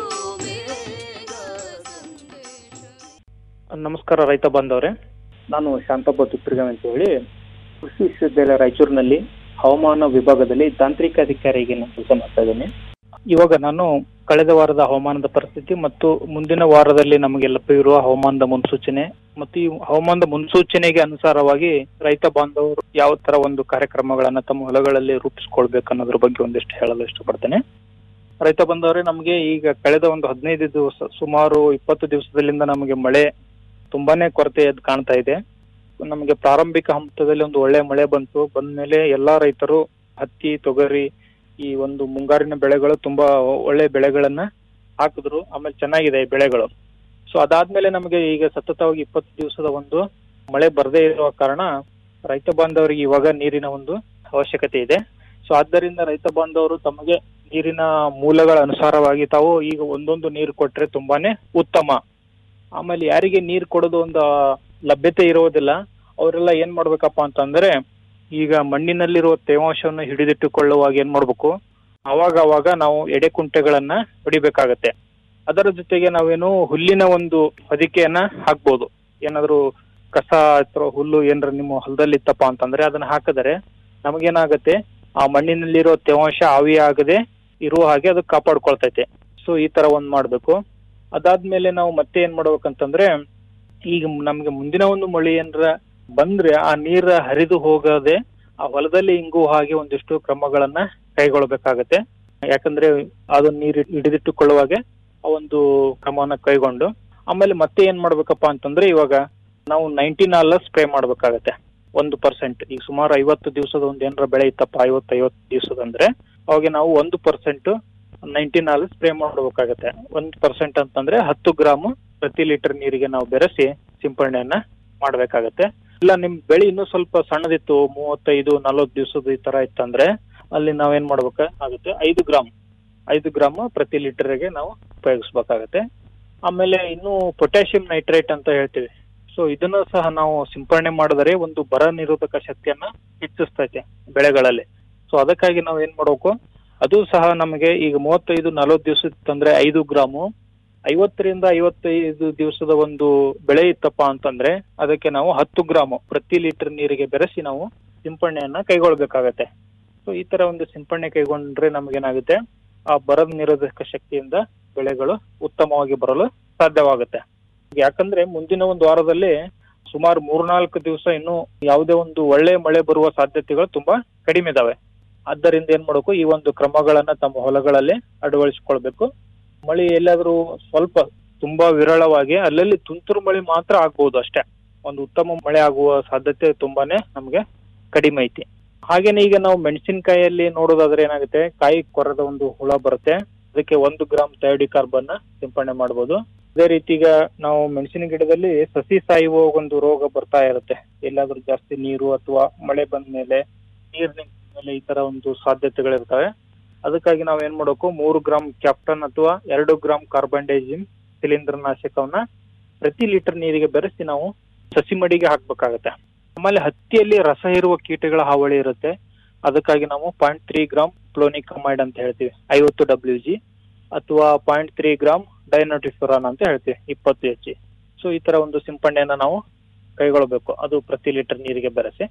ನಮಸ್ಕಾರ ರೈತ ಬಾಂಧವರೇ ನಾನು ಶಾಂತಪ್ಪ ತುಪ್ರಿಗಮ್ ಅಂತ ಹೇಳಿ ಕೃಷಿ ವಿಶ್ವವಿದ್ಯಾಲಯ ರಾಯಚೂರಿನಲ್ಲಿ ಹವಾಮಾನ ವಿಭಾಗದಲ್ಲಿ ತಾಂತ್ರಿಕ ಅಧಿಕಾರಿಗೆ ನಾನು ಕೆಲಸ ಮಾಡ್ತಾ ಇದ್ದೇನೆ ಇವಾಗ ನಾನು ಕಳೆದ ವಾರದ ಹವಾಮಾನದ ಪರಿಸ್ಥಿತಿ ಮತ್ತು ಮುಂದಿನ ವಾರದಲ್ಲಿ ನಮಗೆ ಲಭ್ಯವಿರುವ ಹವಾಮಾನದ ಮುನ್ಸೂಚನೆ ಮತ್ತು ಈ ಹವಾಮಾನದ ಮುನ್ಸೂಚನೆಗೆ ಅನುಸಾರವಾಗಿ ರೈತ ಬಾಂಧವರು ಯಾವ ತರ ಒಂದು ಕಾರ್ಯಕ್ರಮಗಳನ್ನ ತಮ್ಮ ಹೊಲಗಳಲ್ಲಿ ರೂಪಿಸ್ಕೊಳ್ಬೇಕು ಅನ್ನೋದ್ರ ಬಗ್ಗೆ ಒಂದಿಷ್ಟು ಹೇಳಲು ಇಷ್ಟಪಡ್ತೇನೆ ರೈತ ಬಂದವರೇ ನಮಗೆ ಈಗ ಕಳೆದ ಒಂದು ಹದಿನೈದು ದಿವಸ ಸುಮಾರು ಇಪ್ಪತ್ತು ದಿವಸದಿಂದ ನಮಗೆ ಮಳೆ ತುಂಬಾನೇ ಕೊರತೆ ಎದ್ದು ಕಾಣ್ತಾ ಇದೆ ನಮಗೆ ಪ್ರಾರಂಭಿಕ ಹಂತದಲ್ಲಿ ಒಂದು ಒಳ್ಳೆ ಮಳೆ ಬಂತು ಬಂದ್ಮೇಲೆ ಎಲ್ಲಾ ರೈತರು ಹತ್ತಿ ತೊಗರಿ ಈ ಒಂದು ಮುಂಗಾರಿನ ಬೆಳೆಗಳು ತುಂಬಾ ಒಳ್ಳೆ ಬೆಳೆಗಳನ್ನ ಹಾಕಿದ್ರು ಆಮೇಲೆ ಚೆನ್ನಾಗಿದೆ ಈ ಬೆಳೆಗಳು ಸೊ ಅದಾದ್ಮೇಲೆ ನಮಗೆ ಈಗ ಸತತವಾಗಿ ಇಪ್ಪತ್ತು ದಿವಸದ ಒಂದು ಮಳೆ ಬರದೇ ಇರುವ ಕಾರಣ ರೈತ ಬಾಂಧವರಿಗೆ ಇವಾಗ ನೀರಿನ ಒಂದು ಅವಶ್ಯಕತೆ ಇದೆ ಸೊ ಆದ್ದರಿಂದ ರೈತ ಬಾಂಧವರು ತಮಗೆ ನೀರಿನ ಮೂಲಗಳ ಅನುಸಾರವಾಗಿ ತಾವು ಈಗ ಒಂದೊಂದು ನೀರು ಕೊಟ್ರೆ ತುಂಬಾನೇ ಉತ್ತಮ ಆಮೇಲೆ ಯಾರಿಗೆ ನೀರು ಕೊಡೋದು ಒಂದು ಲಭ್ಯತೆ ಇರೋದಿಲ್ಲ ಅವರೆಲ್ಲ ಏನ್ ಮಾಡ್ಬೇಕಪ್ಪ ಅಂತಂದ್ರೆ ಈಗ ಮಣ್ಣಿನಲ್ಲಿರುವ ತೇವಾಂಶವನ್ನು ಹಿಡಿದಿಟ್ಟುಕೊಳ್ಳುವಾಗ ಏನ್ ಮಾಡ್ಬೇಕು ಅವಾಗ ಅವಾಗ ನಾವು ಎಡೆಕುಂಟೆಗಳನ್ನ ಹೊಡಿಬೇಕಾಗತ್ತೆ ಅದರ ಜೊತೆಗೆ ನಾವೇನು ಹುಲ್ಲಿನ ಒಂದು ಹೊದಿಕೆಯನ್ನ ಹಾಕ್ಬೋದು ಏನಾದ್ರು ಕಸ ಅಥವಾ ಹುಲ್ಲು ಏನಾರ ನಿಮ್ಮ ಹೊಲದಲ್ಲಿ ಇತ್ತಪ್ಪ ಅಂತಂದ್ರೆ ಅದನ್ನ ಹಾಕಿದರೆ ನಮಗೇನಾಗತ್ತೆ ಆ ಮಣ್ಣಿನಲ್ಲಿರೋ ತೇವಾಂಶ ಆವಿ ಆಗದೆ ಇರುವ ಹಾಗೆ ಅದು ಕಾಪಾಡ್ಕೊಳ್ತೈತೆ ಸೊ ಈ ತರ ಒಂದ್ ಮಾಡ್ಬೇಕು ಅದಾದ್ಮೇಲೆ ನಾವು ಮತ್ತೆ ಏನ್ ಮಾಡ್ಬೇಕಂತಂದ್ರೆ ಈಗ ನಮ್ಗೆ ಮುಂದಿನ ಒಂದು ಮಳೆ ಏನಾರ ಬಂದ್ರೆ ಆ ನೀರ ಹರಿದು ಹೋಗದೆ ಆ ಹೊಲದಲ್ಲಿ ಇಂಗು ಹಾಗೆ ಒಂದಿಷ್ಟು ಕ್ರಮಗಳನ್ನ ಕೈಗೊಳ್ಬೇಕಾಗತ್ತೆ ಯಾಕಂದ್ರೆ ಅದು ನೀರು ಹಿಡಿದಿಟ್ಟುಕೊಳ್ಳುವಾಗೆ ಆ ಒಂದು ಕ್ರಮವನ್ನ ಕೈಗೊಂಡು ಆಮೇಲೆ ಮತ್ತೆ ಏನ್ ಮಾಡ್ಬೇಕಪ್ಪ ಅಂತಂದ್ರೆ ಇವಾಗ ನಾವು ನೈನ್ಟೀನ್ ಅಲ್ಲ ಸ್ಪ್ರೇ ಮಾಡ್ಬೇಕಾಗತ್ತೆ ಒಂದು ಪರ್ಸೆಂಟ್ ಈಗ ಸುಮಾರು ಐವತ್ತು ದಿವಸದ ಒಂದು ಏನಾರ ಬೆಳೆ ಇತ್ತಪ್ಪ ಐವತ್ತು ಐವತ್ತು ದಿವಸದಂದ್ರೆ ಅವಾಗ ನಾವು ಒಂದು ಪರ್ಸೆಂಟ್ ನೈನ್ಟೀನ್ ಹಾಲ್ ಸ್ಪ್ರೇ ಮಾಡಬೇಕಾಗತ್ತೆ ಒಂದ್ ಪರ್ಸೆಂಟ್ ಅಂತಂದ್ರೆ ಹತ್ತು ಗ್ರಾಮ್ ಪ್ರತಿ ಲೀಟರ್ ನೀರಿಗೆ ನಾವು ಬೆರೆಸಿ ಸಿಂಪರಣೆಯನ್ನ ಮಾಡ್ಬೇಕಾಗತ್ತೆ ಇಲ್ಲ ನಿಮ್ ಬೆಳೆ ಇನ್ನೂ ಸ್ವಲ್ಪ ಸಣ್ಣದಿತ್ತು ಮೂವತ್ತೈದು ನಲವತ್ತು ದಿವಸದ ಈ ತರ ಇತ್ತಂದ್ರೆ ಅಲ್ಲಿ ನಾವೇನ್ ಮಾಡ್ಬೇಕ ಆಗುತ್ತೆ ಐದು ಗ್ರಾಮ್ ಐದು ಗ್ರಾಮ್ ಪ್ರತಿ ಲೀಟರ್ಗೆ ನಾವು ಉಪಯೋಗಿಸ್ಬೇಕಾಗತ್ತೆ ಆಮೇಲೆ ಇನ್ನು ಪೊಟ್ಯಾಷಿಯಂ ನೈಟ್ರೇಟ್ ಅಂತ ಹೇಳ್ತೀವಿ ಸೊ ಇದನ್ನು ಸಹ ನಾವು ಸಿಂಪರಣೆ ಮಾಡಿದರೆ ಒಂದು ಬರ ನಿರೋಧಕ ಶಕ್ತಿಯನ್ನ ಹೆಚ್ಚಿಸ್ತೈತೆ ಬೆಳೆಗಳಲ್ಲಿ ಸೊ ಅದಕ್ಕಾಗಿ ನಾವು ಏನ್ ಮಾಡ್ಬೇಕು ಅದು ಸಹ ನಮಗೆ ಈಗ ಮೂವತ್ತೈದು ನಲವತ್ತು ದಿವಸ ಇತ್ತಂದ್ರೆ ಐದು ಗ್ರಾಮು ಐವತ್ತರಿಂದ ಐವತ್ತೈದು ದಿವಸದ ಒಂದು ಬೆಳೆ ಇತ್ತಪ್ಪ ಅಂತಂದ್ರೆ ಅದಕ್ಕೆ ನಾವು ಹತ್ತು ಗ್ರಾಮು ಪ್ರತಿ ಲೀಟರ್ ನೀರಿಗೆ ಬೆರೆಸಿ ನಾವು ಸಿಂಪರಣೆಯನ್ನ ಕೈಗೊಳ್ಬೇಕಾಗತ್ತೆ ಸೊ ಈ ತರ ಒಂದು ಸಿಂಪರಣೆ ಕೈಗೊಂಡ್ರೆ ನಮಗೇನಾಗುತ್ತೆ ಆ ಬರದ ನಿರೋಧಕ ಶಕ್ತಿಯಿಂದ ಬೆಳೆಗಳು ಉತ್ತಮವಾಗಿ ಬರಲು ಸಾಧ್ಯವಾಗುತ್ತೆ ಯಾಕಂದ್ರೆ ಮುಂದಿನ ಒಂದು ವಾರದಲ್ಲಿ ಸುಮಾರು ಮೂರ್ನಾಲ್ಕು ದಿವಸ ಇನ್ನು ಯಾವುದೇ ಒಂದು ಒಳ್ಳೆ ಮಳೆ ಬರುವ ಸಾಧ್ಯತೆಗಳು ತುಂಬಾ ಕಡಿಮೆ ಇದಾವೆ ಆದ್ದರಿಂದ ಏನ್ ಮಾಡಬೇಕು ಈ ಒಂದು ಕ್ರಮಗಳನ್ನ ತಮ್ಮ ಹೊಲಗಳಲ್ಲಿ ಅಳವಡಿಸಿಕೊಳ್ಬೇಕು ಮಳೆ ಎಲ್ಲಾದ್ರೂ ಸ್ವಲ್ಪ ತುಂಬಾ ವಿರಳವಾಗಿ ಅಲ್ಲಲ್ಲಿ ತುಂತುರು ಮಳೆ ಮಾತ್ರ ಆಗ್ಬಹುದು ಅಷ್ಟೇ ಒಂದು ಉತ್ತಮ ಮಳೆ ಆಗುವ ಸಾಧ್ಯತೆ ತುಂಬಾನೇ ನಮ್ಗೆ ಕಡಿಮೆ ಐತಿ ಹಾಗೇನೆ ಈಗ ನಾವು ಮೆಣಸಿನಕಾಯಿಯಲ್ಲಿ ನೋಡೋದಾದ್ರೆ ಏನಾಗುತ್ತೆ ಕಾಯಿ ಕೊರದ ಒಂದು ಹುಳ ಬರುತ್ತೆ ಅದಕ್ಕೆ ಒಂದು ಗ್ರಾಮ್ ಥೈಡಿ ಕಾರ್ಬನ್ ಸಿಂಪಡಣೆ ಮಾಡಬಹುದು ಅದೇ ರೀತಿ ಈಗ ನಾವು ಮೆಣಸಿನ ಗಿಡದಲ್ಲಿ ಸಸಿ ಸಾಯುವ ಒಂದು ರೋಗ ಬರ್ತಾ ಇರುತ್ತೆ ಎಲ್ಲಾದ್ರೂ ಜಾಸ್ತಿ ನೀರು ಅಥವಾ ಮಳೆ ಬಂದ ಮೇಲೆ ನೀರ್ ನಿಂತ ಮೇಲೆ ಈ ತರ ಒಂದು ಸಾಧ್ಯತೆಗಳಿರ್ತವೆ ಅದಕ್ಕಾಗಿ ನಾವ್ ಏನ್ ಮಾಡಬೇಕು ಮೂರು ಗ್ರಾಮ್ ಕ್ಯಾಪ್ಟನ್ ಅಥವಾ ಎರಡು ಗ್ರಾಮ್ ಕಾರ್ಬನ್ಡೈಜಿನ್ ಶಿಲೀಂಧ್ರ ನಾಶಕವನ್ನ ಪ್ರತಿ ಲೀಟರ್ ನೀರಿಗೆ ಬೆರೆಸಿ ನಾವು ಸಸಿ ಮಡಿಗೆ ಹಾಕ್ಬೇಕಾಗತ್ತೆ ಆಮೇಲೆ ಹತ್ತಿಯಲ್ಲಿ ರಸ ಇರುವ ಕೀಟಗಳ ಹಾವಳಿ ಇರುತ್ತೆ ಅದಕ್ಕಾಗಿ ನಾವು ಪಾಯಿಂಟ್ ತ್ರೀ ಗ್ರಾಮ್ ಪ್ಲೋನಿಕಮೈಡ್ ಅಂತ ಹೇಳ್ತೀವಿ ಐವತ್ತು ಡಬ್ಲ್ಯೂ ಜಿ ಅಥವಾ ಪಾಯಿಂಟ್ ತ್ರೀ ಗ್ರಾಮ್ ಡೈನೋಟಿಫಿರಾನ್ ಅಂತ ಹೇಳ್ತೀವಿ ಇಪ್ಪತ್ತು ಎಚ್ ಜಿ ಸೊ ಈ ತರ ಒಂದು ಸಿಂಪಡಣೆಯನ್ನ ನಾವು ಕೈಗೊಳ್ಳಬೇಕು ಅದು ಪ್ರತಿ ಲೀಟರ್ ನೀರಿಗೆ ಬೆರೆಸಿ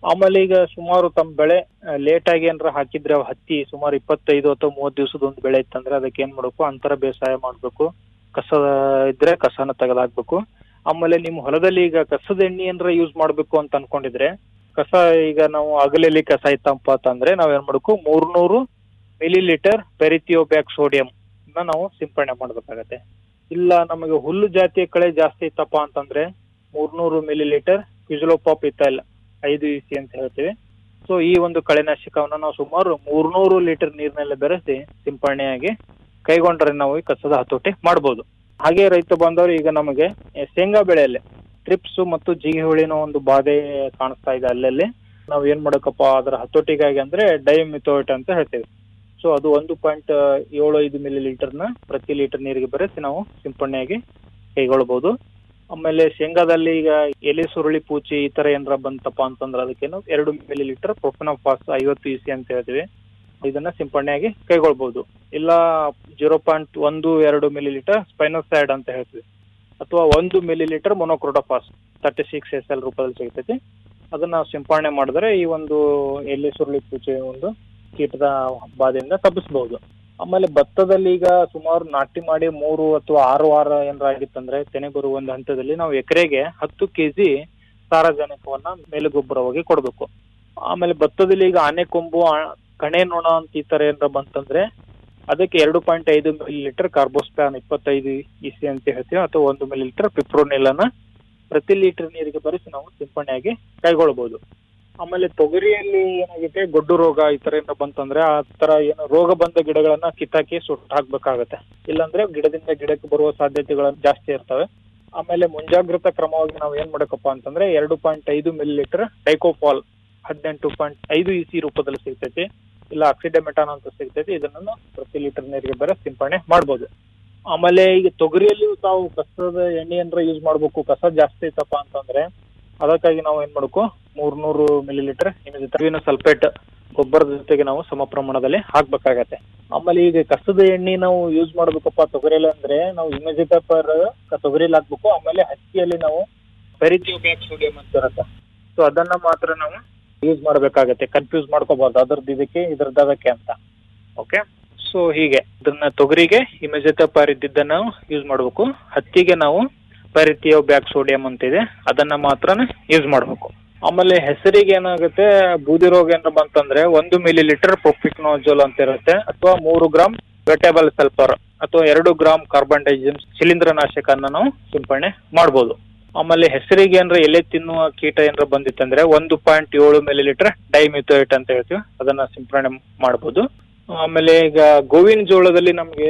ಆಮೇಲೆ ಈಗ ಸುಮಾರು ತಮ್ಮ ಬೆಳೆ ಲೇಟ್ ಆಗಿ ಏನಾರ ಹಾಕಿದ್ರೆ ಅವ್ ಹತ್ತಿ ಸುಮಾರು ಇಪ್ಪತ್ತೈದು ಅಥವಾ ಮೂವತ್ತು ದಿವಸದ ಒಂದು ಬೆಳೆ ಇತ್ತಂದ್ರೆ ಅದಕ್ಕೆ ಏನ್ ಮಾಡ್ಬೇಕು ಅಂತರ ಬೇಸಾಯ ಮಾಡ್ಬೇಕು ಕಸ ಇದ್ರೆ ಕಸನ ತೆಗೆದಾಕ್ಬೇಕು ಆಮೇಲೆ ನಿಮ್ಮ ಹೊಲದಲ್ಲಿ ಈಗ ಕಸದ ಎಣ್ಣೆ ಏನಾರ ಯೂಸ್ ಮಾಡ್ಬೇಕು ಅಂತ ಅನ್ಕೊಂಡಿದ್ರೆ ಕಸ ಈಗ ನಾವು ಅಗಲಲ್ಲಿ ಕಸ ಇತ್ತಪ್ಪ ಅಂತಂದ್ರೆ ನಾವ್ ಏನ್ ಮಾಡ್ಬೇಕು ಮೂರ್ನೂರು ಮಿಲಿ ಲೀಟರ್ ಪೆರಿಥಿಯೋಬ್ಯಾಕ್ ಸೋಡಿಯಂ ನಾವು ಸಿಂಪಡಣೆ ಮಾಡ್ಬೇಕಾಗತ್ತೆ ಇಲ್ಲ ನಮಗೆ ಹುಲ್ಲು ಜಾತಿಯ ಕಳೆ ಜಾಸ್ತಿ ಇತ್ತಪ್ಪ ಅಂತಂದ್ರೆ ಮೂರ್ನೂರು ಮಿಲಿ ಲೀಟರ್ ಕ್ವಿಜಲೋಪಾಪ್ ಇತ್ತಲ್ಲ ಐದು ಇ ಸಿ ಅಂತ ಹೇಳ್ತೀವಿ ಸೊ ಈ ಒಂದು ಕಳೆನಾಶಕವನ್ನ ನಾವು ಸುಮಾರು ಮೂರ್ನೂರು ಲೀಟರ್ ನೀರಿನಲ್ಲಿ ಬೆರೆಸಿ ಸಿಂಪಡಣೆಯಾಗಿ ಕೈಗೊಂಡ್ರೆ ನಾವು ಈ ಕಸದ ಹತೋಟಿ ಮಾಡ್ಬೋದು ಹಾಗೆ ರೈತ ಬಾಂಧವರು ಈಗ ನಮಗೆ ಎ, ಶೇಂಗಾ ಬೆಳೆಯಲ್ಲಿ ಟ್ರಿಪ್ಸ್ ಮತ್ತು ಜಿಗಿ ಹುಳಿನ ಒಂದು ಬಾಧೆ ಕಾಣಿಸ್ತಾ ಇದೆ ಅಲ್ಲಲ್ಲಿ ನಾವು ಏನ್ ಮಾಡಬೇಕಪ್ಪ ಅದರ ಹತೋಟಿಗಾಗಿ ಅಂದ್ರೆ ಡೈಮಿಥೋಯಿಟ್ ಅಂತ ಹೇಳ್ತೇವೆ ಸೊ ಅದು ಒಂದು ಪಾಯಿಂಟ್ ಏಳು ಐದು ಮಿಲಿ ಲೀಟರ್ನ ಪ್ರತಿ ಲೀಟರ್ ನೀರಿಗೆ ಬೆರೆಸಿ ನಾವು ಸಿಂಪಡಣೆಯಾಗಿ ಕೈಗೊಳ್ಬಹುದು ಆಮೇಲೆ ಶೇಂಗಾದಲ್ಲಿ ಈಗ ಎಲೆ ಸುರುಳಿ ಪೂಚಿ ಈ ತರ ಏನಾರ ಬಂತಪ್ಪ ಅಂತಂದ್ರೆ ಅದಕ್ಕೆ ನಾವು ಎರಡು ಮಿಲಿ ಲೀಟರ್ ಪ್ರೊಫೆನೋಫಾಸ್ ಐವತ್ತು ಇ ಸಿ ಅಂತ ಹೇಳ್ತೀವಿ ಇದನ್ನ ಸಿಂಪಡಣೆಯಾಗಿ ಕೈಗೊಳ್ಬಹುದು ಇಲ್ಲ ಜೀರೋ ಪಾಯಿಂಟ್ ಒಂದು ಎರಡು ಮಿಲಿ ಲೀಟರ್ ಸ್ಪೈನೋಸೈಡ್ ಅಂತ ಹೇಳ್ತೀವಿ ಅಥವಾ ಒಂದು milli litre monocrotophos thirty six S L ರೂಪದಲ್ಲಿ ಸಿಗ್ತೈತಿ ಅದನ್ನ ನಾವು ಸಿಂಪಡಣೆ ಮಾಡಿದ್ರೆ ಈ ಒಂದು ಎಲೆ ಸುರುಳಿ ಪೂಚೆ ಒಂದು ಕೀಟದ ಬಾಧೆಯಿಂದ ತಪ್ಪಿಸಬಹುದು ಆಮೇಲೆ ಭತ್ತದಲ್ಲಿ ಈಗ ಸುಮಾರು ನಾಟಿ ಮಾಡಿ ಮೂರು ಅಥವಾ ಆರು ವಾರ ಏನಾರ ಆಗಿತ್ತಂದ್ರೆ ತೆನೆ ಬರುವ ಒಂದು ಹಂತದಲ್ಲಿ ನಾವು ಎಕರೆಗೆ ಹತ್ತು ಕೆಜಿ ಸಾರಜನಕವನ್ನ ಮೇಲುಗೊಬ್ಬರವಾಗಿ ಕೊಡಬೇಕು ಆಮೇಲೆ ಭತ್ತದಲ್ಲಿ ಈಗ ಆನೆ ಕೊಂಬು ಆ- ಕಣೆ ನೊಣ ಅಂತ ಈ ತರ ಏನಾರ ಬಂತಂದ್ರೆ ಅದಕ್ಕೆ ಎರಡು ಪಾಯಿಂಟ್ ಐದು ಮಿಲಿ ಲೀಟರ್ ಕಾರ್ಬೋಸ್ಪ್ಯಾನ್ ಇಪ್ಪತ್ತೈದು ಇಸಿ ಅಂತ ಹೇಳ್ತೀವಿ ಅಥವಾ ಒಂದು ಮಿಲಿ ಲೀಟರ್ ಪಿಪ್ರೋನಿಲನ್ನ ಪ್ರತಿ ಲೀಟರ್ ನೀರಿಗೆ ಬೆರೆಸಿ ನಾವು ಸಿಂಪಡಣೆಯಾಗಿ ಕೈಗೊಳ್ಬಹುದು ಆಮೇಲೆ ತೊಗರಿಯಲ್ಲಿ ಏನಾಗಿದೆ ಗೊಡ್ಡು ರೋಗ ಈ ತರ ಏನೋ ಬಂತಂದ್ರೆ ಆ ತರ ಏನು ರೋಗ ಬಂದ ಗಿಡಗಳನ್ನ ಕಿತ್ತಾಕಿ ಸುಟ್ಟು ಹಾಕ್ಬೇಕಾಗತ್ತೆ ಇಲ್ಲಾಂದ್ರೆ ಗಿಡದಿಂದ ಗಿಡಕ್ಕೆ ಬರುವ ಸಾಧ್ಯತೆಗಳು ಜಾಸ್ತಿ ಇರ್ತವೆ ಆಮೇಲೆ ಮುಂಜಾಗ್ರತಾ ಕ್ರಮವಾಗಿ ನಾವು ಏನ್ ಮಾಡಬೇಕಪ್ಪ ಅಂತಂದ್ರೆ ಎರಡು ಪಾಯಿಂಟ್ ಐದು ಮಿಲಿ ಲೀಟರ್ ಡೈಕೋಫಾಲ್ ಹದಿನೆಂಟು ಪಾಯಿಂಟ್ ಐದು ಇಸಿ ರೂಪದಲ್ಲಿ ಸಿಗ್ತೈತಿ ಇಲ್ಲ ಆಕ್ಸಿಡೆಮೆಟಾನ್ ಅಂತ ಸಿಗ್ತೈತಿ ಇದನ್ನ ನಾವು ಪ್ರತಿ ಲೀಟರ್ ನೀರಿಗೆ ಬೇರೆ ಸಿಂಪಡಣೆ ಮಾಡ್ಬೋದು ಆಮೇಲೆ ಈಗ ತೊಗರಿಯಲ್ಲಿಯೂ ತಾವು ಕಸದ ಎಣ್ಣೆ ಏನಾರ ಯೂಸ್ ಮಾಡ್ಬೇಕು ಕಸ ಜಾಸ್ತಿ ಐತಪ್ಪ ಅಂತಂದ್ರೆ ಅದಕ್ಕಾಗಿ ನಾವು ಏನ್ ಮಾಡ್ಬೇಕು ಮೂರ್ನೂರು ಮಿಲಿ ಲೀಟರ್ ಇಮಿಜಿನ ಸಲ್ಫೇಟ್ ಗೊಬ್ಬರದ ಜೊತೆಗೆ ನಾವು ಸಮ ಪ್ರಮಾಣದಲ್ಲಿ ಹಾಕ್ಬೇಕಾಗತ್ತೆ ಆಮೇಲೆ ಈಗ ಕಸದ ಎಣ್ಣೆ ನಾವು ಯೂಸ್ ಮಾಡ್ಬೇಕಪ್ಪ ತೊಗರಿಯಲ್ಲಿ ಅಂದ್ರೆ ನಾವು ಇಮಿಜಿಟ ಪರ್ ತೊಗರಿಯಲ್ಲಿ ಹಾಕ್ಬೇಕು ಆಮೇಲೆ ಹತ್ತಿಯಲ್ಲಿ ನಾವು ಪೆರಿಥಿಯೋಬ್ಯಾಕ್ ಸೋಡಿಯಂ ಅಂತ ಇರುತ್ತೆ ಸೊ ಅದನ್ನ ಮಾತ್ರ ನಾವು ಯೂಸ್ ಮಾಡ್ಬೇಕಾಗತ್ತೆ ಕನ್ಫ್ಯೂಸ್ ಮಾಡ್ಕೋಬಾರ್ದು ಅದರದ್ದು ಇದಕ್ಕೆ ಇದ್ರದ್ದು ಅದಕ್ಕೆ ಅಂತ ಓಕೆ ಸೊ ಹೀಗೆ ಇದನ್ನ ತೊಗರಿಗೆ ಇಮಿಜಿಟ ಪರ್ ಇದ್ದಿದ್ದನ್ನ ನಾವು ಯೂಸ್ ಮಾಡ್ಬೇಕು ಹತ್ತಿಗೆ ನಾವು ಪೆರಿಥಿಯೋ ಬ್ಯಾಕ್ ಸೋಡಿಯಂ ಅಂತ ಇದೆ ಅದನ್ನ ಮಾತ್ರ ಯೂಸ್ ಮಾಡ್ಬೇಕು ಆಮೇಲೆ ಹೆಸರಿಗೆ ಏನಾಗುತ್ತೆ ಬೂದಿ ರೋಗ ಏನಾರ ಬಂತಂದ್ರೆ ಒಂದು ಮಿಲಿ ಲೀಟರ್ ಪ್ರೊಪಿಕ್ನೋಜೋಲ್ ಅಂತ ಇರುತ್ತೆ ಅಥವಾ ಮೂರು ಗ್ರಾಮ್ ವೆಟೇಬಲ್ ಸಲ್ಫರ್ ಅಥವಾ ಎರಡು ಗ್ರಾಮ್ ಕಾರ್ಬನ್ ಡೈಜಿಮ್ ಶಿಲೀಂಧ್ರನಾಶಕನ್ನ ನಾವು ಸಿಂಪಡಣೆ ಮಾಡ್ಬೋದು ಆಮೇಲೆ ಹೆಸರಿಗೆ ಏನಾರ ಎಲೆ ತಿನ್ನುವ ಕೀಟ ಏನಾರ ಬಂದಿತ್ತಂದ್ರೆ ಒಂದು ಪಾಯಿಂಟ್ ಏಳು ಮಿಲಿ ಲೀಟರ್ ಡೈಮಿಥೋಯಿಟ್ ಅಂತ ಹೇಳ್ತೀವಿ ಅದನ್ನ ಸಿಂಪಡಣೆ ಮಾಡ್ಬೋದು ಆಮೇಲೆ ಈಗ ಗೋವಿನ ಜೋಳದಲ್ಲಿ ನಮ್ಗೆ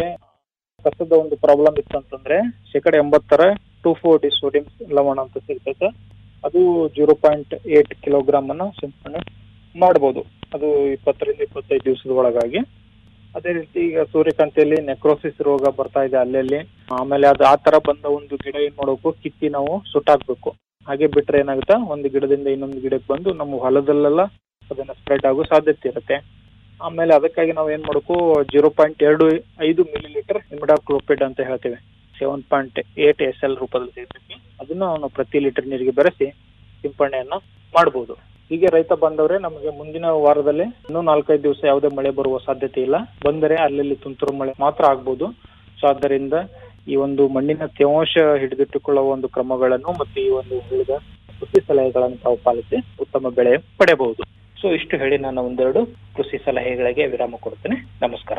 ಕಸದ ಒಂದು ಪ್ರಾಬ್ಲಮ್ ಇತ್ತು ಅಂತಂದ್ರೆ ಶೇಕಡ ಎಂಬತ್ತರ ಟೂ ಫೋರ್ಟಿ ಸೋಡಿಯಂ ಲವಣ ಅಂತ ಸಿಗ್ತೈತೆ ಅದು ಜೀರೋ ಪಾಯಿಂಟ್ ಏಟ್ ಕಿಲೋಗ್ರಾಮ್ ಅನ್ನ ಸಿಂಪಡಣೆ ಮಾಡ್ಬೋದು ಅದು ಇಪ್ಪತ್ತರಿಂದ ಇಪ್ಪತ್ತೈದು ದಿವಸದ ಒಳಗಾಗಿ ಅದೇ ರೀತಿ ಈಗ ಸೂರ್ಯಕಾಂತಿಯಲ್ಲಿ ನೆಕ್ರೋಸಿಸ್ ರೋಗ ಬರ್ತಾ ಇದೆ ಅಲ್ಲಲ್ಲಿ ಆಮೇಲೆ ಅದು ಆ ತರ ಬಂದ ಒಂದು ಗಿಡ ಏನ್ ಮಾಡ್ಬೇಕು ಕಿತ್ತಿ ನಾವು ಸುಟ್ಟಾಕ್ಬೇಕು ಹಾಗೆ ಬಿಟ್ರೆ ಏನಾಗುತ್ತೆ ಒಂದು ಗಿಡದಿಂದ ಇನ್ನೊಂದು ಗಿಡಕ್ಕೆ ಬಂದು ನಮ್ಮ ಹೊಲದಲ್ಲೆಲ್ಲ ಅದನ್ನ ಸ್ಪ್ರೆಡ್ ಆಗೋ ಸಾಧ್ಯತೆ ಇರುತ್ತೆ ಆಮೇಲೆ ಅದಕ್ಕಾಗಿ ನಾವು ಏನ್ ಮಾಡಬೇಕು ಜೀರೋ ಪಾಯಿಂಟ್ ಎರಡು ಐದು ಮಿಲಿ ಲೀಟರ್ ಇಮಿಡಾಕ್ಲೋಪಿಡ್ ಅಂತ ಹೇಳ್ತೇವೆ seven point eight S L ರೂಪದಲ್ಲಿ ಸಿಗ್ತೈತಿ ಅದನ್ನ ನಾವು ಪ್ರತಿ ಲೀಟರ್ ನೀರಿಗೆ ಬೆರೆಸಿ ಸಿಂಪಡಣೆಯನ್ನ ಮಾಡಬಹುದು ಹೀಗೆ ರೈತ ಬಂದವರೇ ನಮಗೆ ಮುಂದಿನ ವಾರದಲ್ಲಿ ಇನ್ನೂ ನಾಲ್ಕೈದು ದಿವಸ ಯಾವುದೇ ಮಳೆ ಬರುವ ಸಾಧ್ಯತೆ ಇಲ್ಲ ಬಂದರೆ ಅಲ್ಲಲ್ಲಿ ತುಂತುರು ಮಳೆ ಮಾತ್ರ ಆಗ್ಬೋದು ಸೊ ಆದ್ದರಿಂದ ಈ ಒಂದು ಮಣ್ಣಿನ ತೇವಾಂಶ ಹಿಡಿದಿಟ್ಟುಕೊಳ್ಳುವ ಒಂದು ಕ್ರಮಗಳನ್ನು ಮತ್ತು ಈ ಒಂದು ಉಳಿದ ಕೃಷಿ ಸಲಹೆಗಳನ್ನು ತಾವು ಪಾಲಿಸಿ ಉತ್ತಮ ಬೆಳೆ ಪಡೆಯಬಹುದು ಸೊ ಇಷ್ಟು ಹೇಳಿ ನಾನು ಒಂದೆರಡು ಕೃಷಿ ಸಲಹೆಗಳಿಗೆ ವಿರಾಮ ಕೊಡ್ತೇನೆ ನಮಸ್ಕಾರ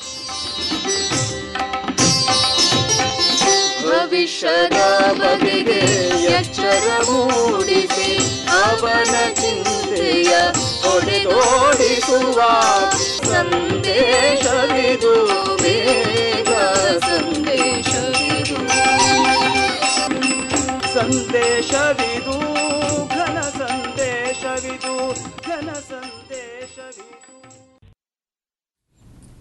ಭವಿಷ್ಯದ ಬಗೆಗೆ ಎಚ್ಚರ ಮೂಡಿಸಿ ಅವನ ಚಿಂತೆಯ ಹೊಡೆದೋಡಿಸುವ ಸಂದೇಶವಿದು ಬೇಗ ಸಂದೇಶವಿದು ಸಂದೇಶವಿದು ಘನ ಸಂದೇಶವಿದು ಘನ ಸಂದೇಶವಿದು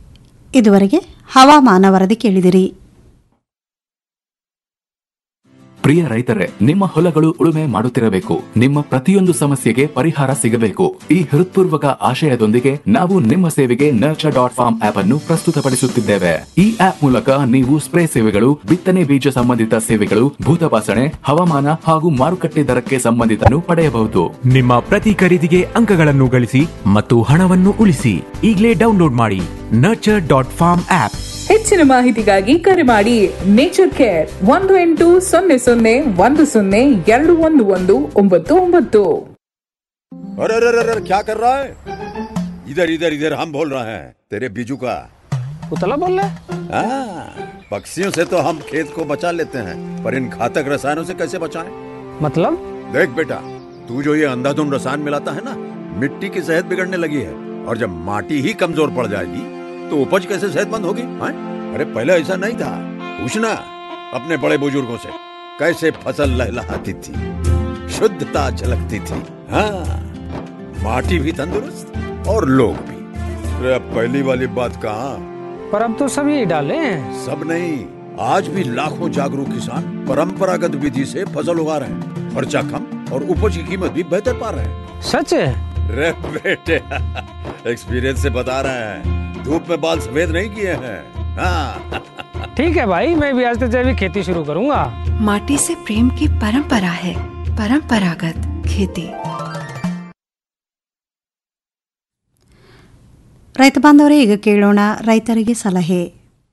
ಇದುವರೆಗೆ ಹವಾಮಾನ ವರದಿ ಕೇಳಿದಿರಿ ಪ್ರಿಯ ರೈತರೇ ನಿಮ್ಮ ಹೊಲಗಳು ಉಳುಮೆ ಮಾಡುತ್ತಿರಬೇಕು ನಿಮ್ಮ ಪ್ರತಿಯೊಂದು ಸಮಸ್ಯೆಗೆ ಪರಿಹಾರ ಸಿಗಬೇಕು ಈ ಹೃತ್ಪೂರ್ವಕ ಆಶಯದೊಂದಿಗೆ ನಾವು ನಿಮ್ಮ ಸೇವೆಗೆ ನರ್ಚರ್ ಡಾಟ್ ಫಾರ್ಮ್ ಆಪ್ ಅನ್ನು ಪ್ರಸ್ತುತಪಡಿಸುತ್ತಿದ್ದೇವೆ ಈ ಆಪ್ ಮೂಲಕ ನೀವು ಸ್ಪ್ರೇ ಸೇವೆಗಳು ಬಿತ್ತನೆ ಬೀಜ ಸಂಬಂಧಿತ ಸೇವೆಗಳು ಭೂತಪಾಸಣೆ ಹವಾಮಾನ ಹಾಗೂ ಮಾರುಕಟ್ಟೆ ದರಕ್ಕೆ ಸಂಬಂಧಿತನು ಪಡೆಯಬಹುದು ನಿಮ್ಮ ಪ್ರತಿ ಖರೀದಿಗೆ ಅಂಕಗಳನ್ನು ಗಳಿಸಿ ಮತ್ತು ಹಣವನ್ನು ಉಳಿಸಿ ಈಗಲೇ ಡೌನ್ಲೋಡ್ ಮಾಡಿ ನರ್ಚರ್ ಡಾಟ್ ಫಾರ್ಮ್ ಆಪ್ ಹೆಚ್ಚಿನ ಮಾಹಿತಿಗಾಗಿ ಕರೆ ಮಾಡಿ ನೇಚರ್ ಕೇರ್ ಒಂದು ಎಂಟು ಸೊನ್ನೆ ಸೊನ್ನೆ ಒಂದು ಸೊನ್ನೆ ಎರಡು ಒಂದು ಒಂದು ಒಂಬತ್ತು ಒಂಬತ್ತು अरे अरे अरे अरे, क्या कर रहा है इधर इधर इधर हम बोल रहे हैं तेरे बीजू का उतला बोल रहा हाँ, पक्षियों से तो हम खेत को बचा लेते हैं पर इन घातक रसायनों से कैसे बचाएं? मतलब देख बेटा तू जो ये अंधाधुंध रसायन मिलाता है ना मिट्टी की सेहत बिगड़ने लगी है और जब माटी ही कमजोर पड़ जाएगी तो उपज कैसे सेहतमंद होगी हाँ? अरे पहले ऐसा नहीं था पूछना अपने बड़े बुजुर्गों से कैसे फसल लहलहाती थी शुद्धता झलकती थी हाँ माटी भी तंदुरुस्त और लोग भी अरे अब पहली वाली बात कहाँ पर अब तो सब यही डाले हैं सब नहीं आज भी लाखों जागरूक किसान परंपरागत विधि से फसल उगा रहे हैं खर्चा कम और उपज की कीमत भी बेहतर पा रहे हैं सच है रे बेटे एक्सपीरियंस से बता रहे हैं धूप में बाल सफेद नहीं किए हैं हाँ ठीक है भाई मैं भी आज से जैविक खेती शुरू करूंगा माटी से प्रेम की परंपरा है परंपरागत खेती ರೈತ ಬಾಂಧವರೇ ಈಗ ಕೇಳೋಣ ರೈತರಿಗೆ ಸಲಹೆ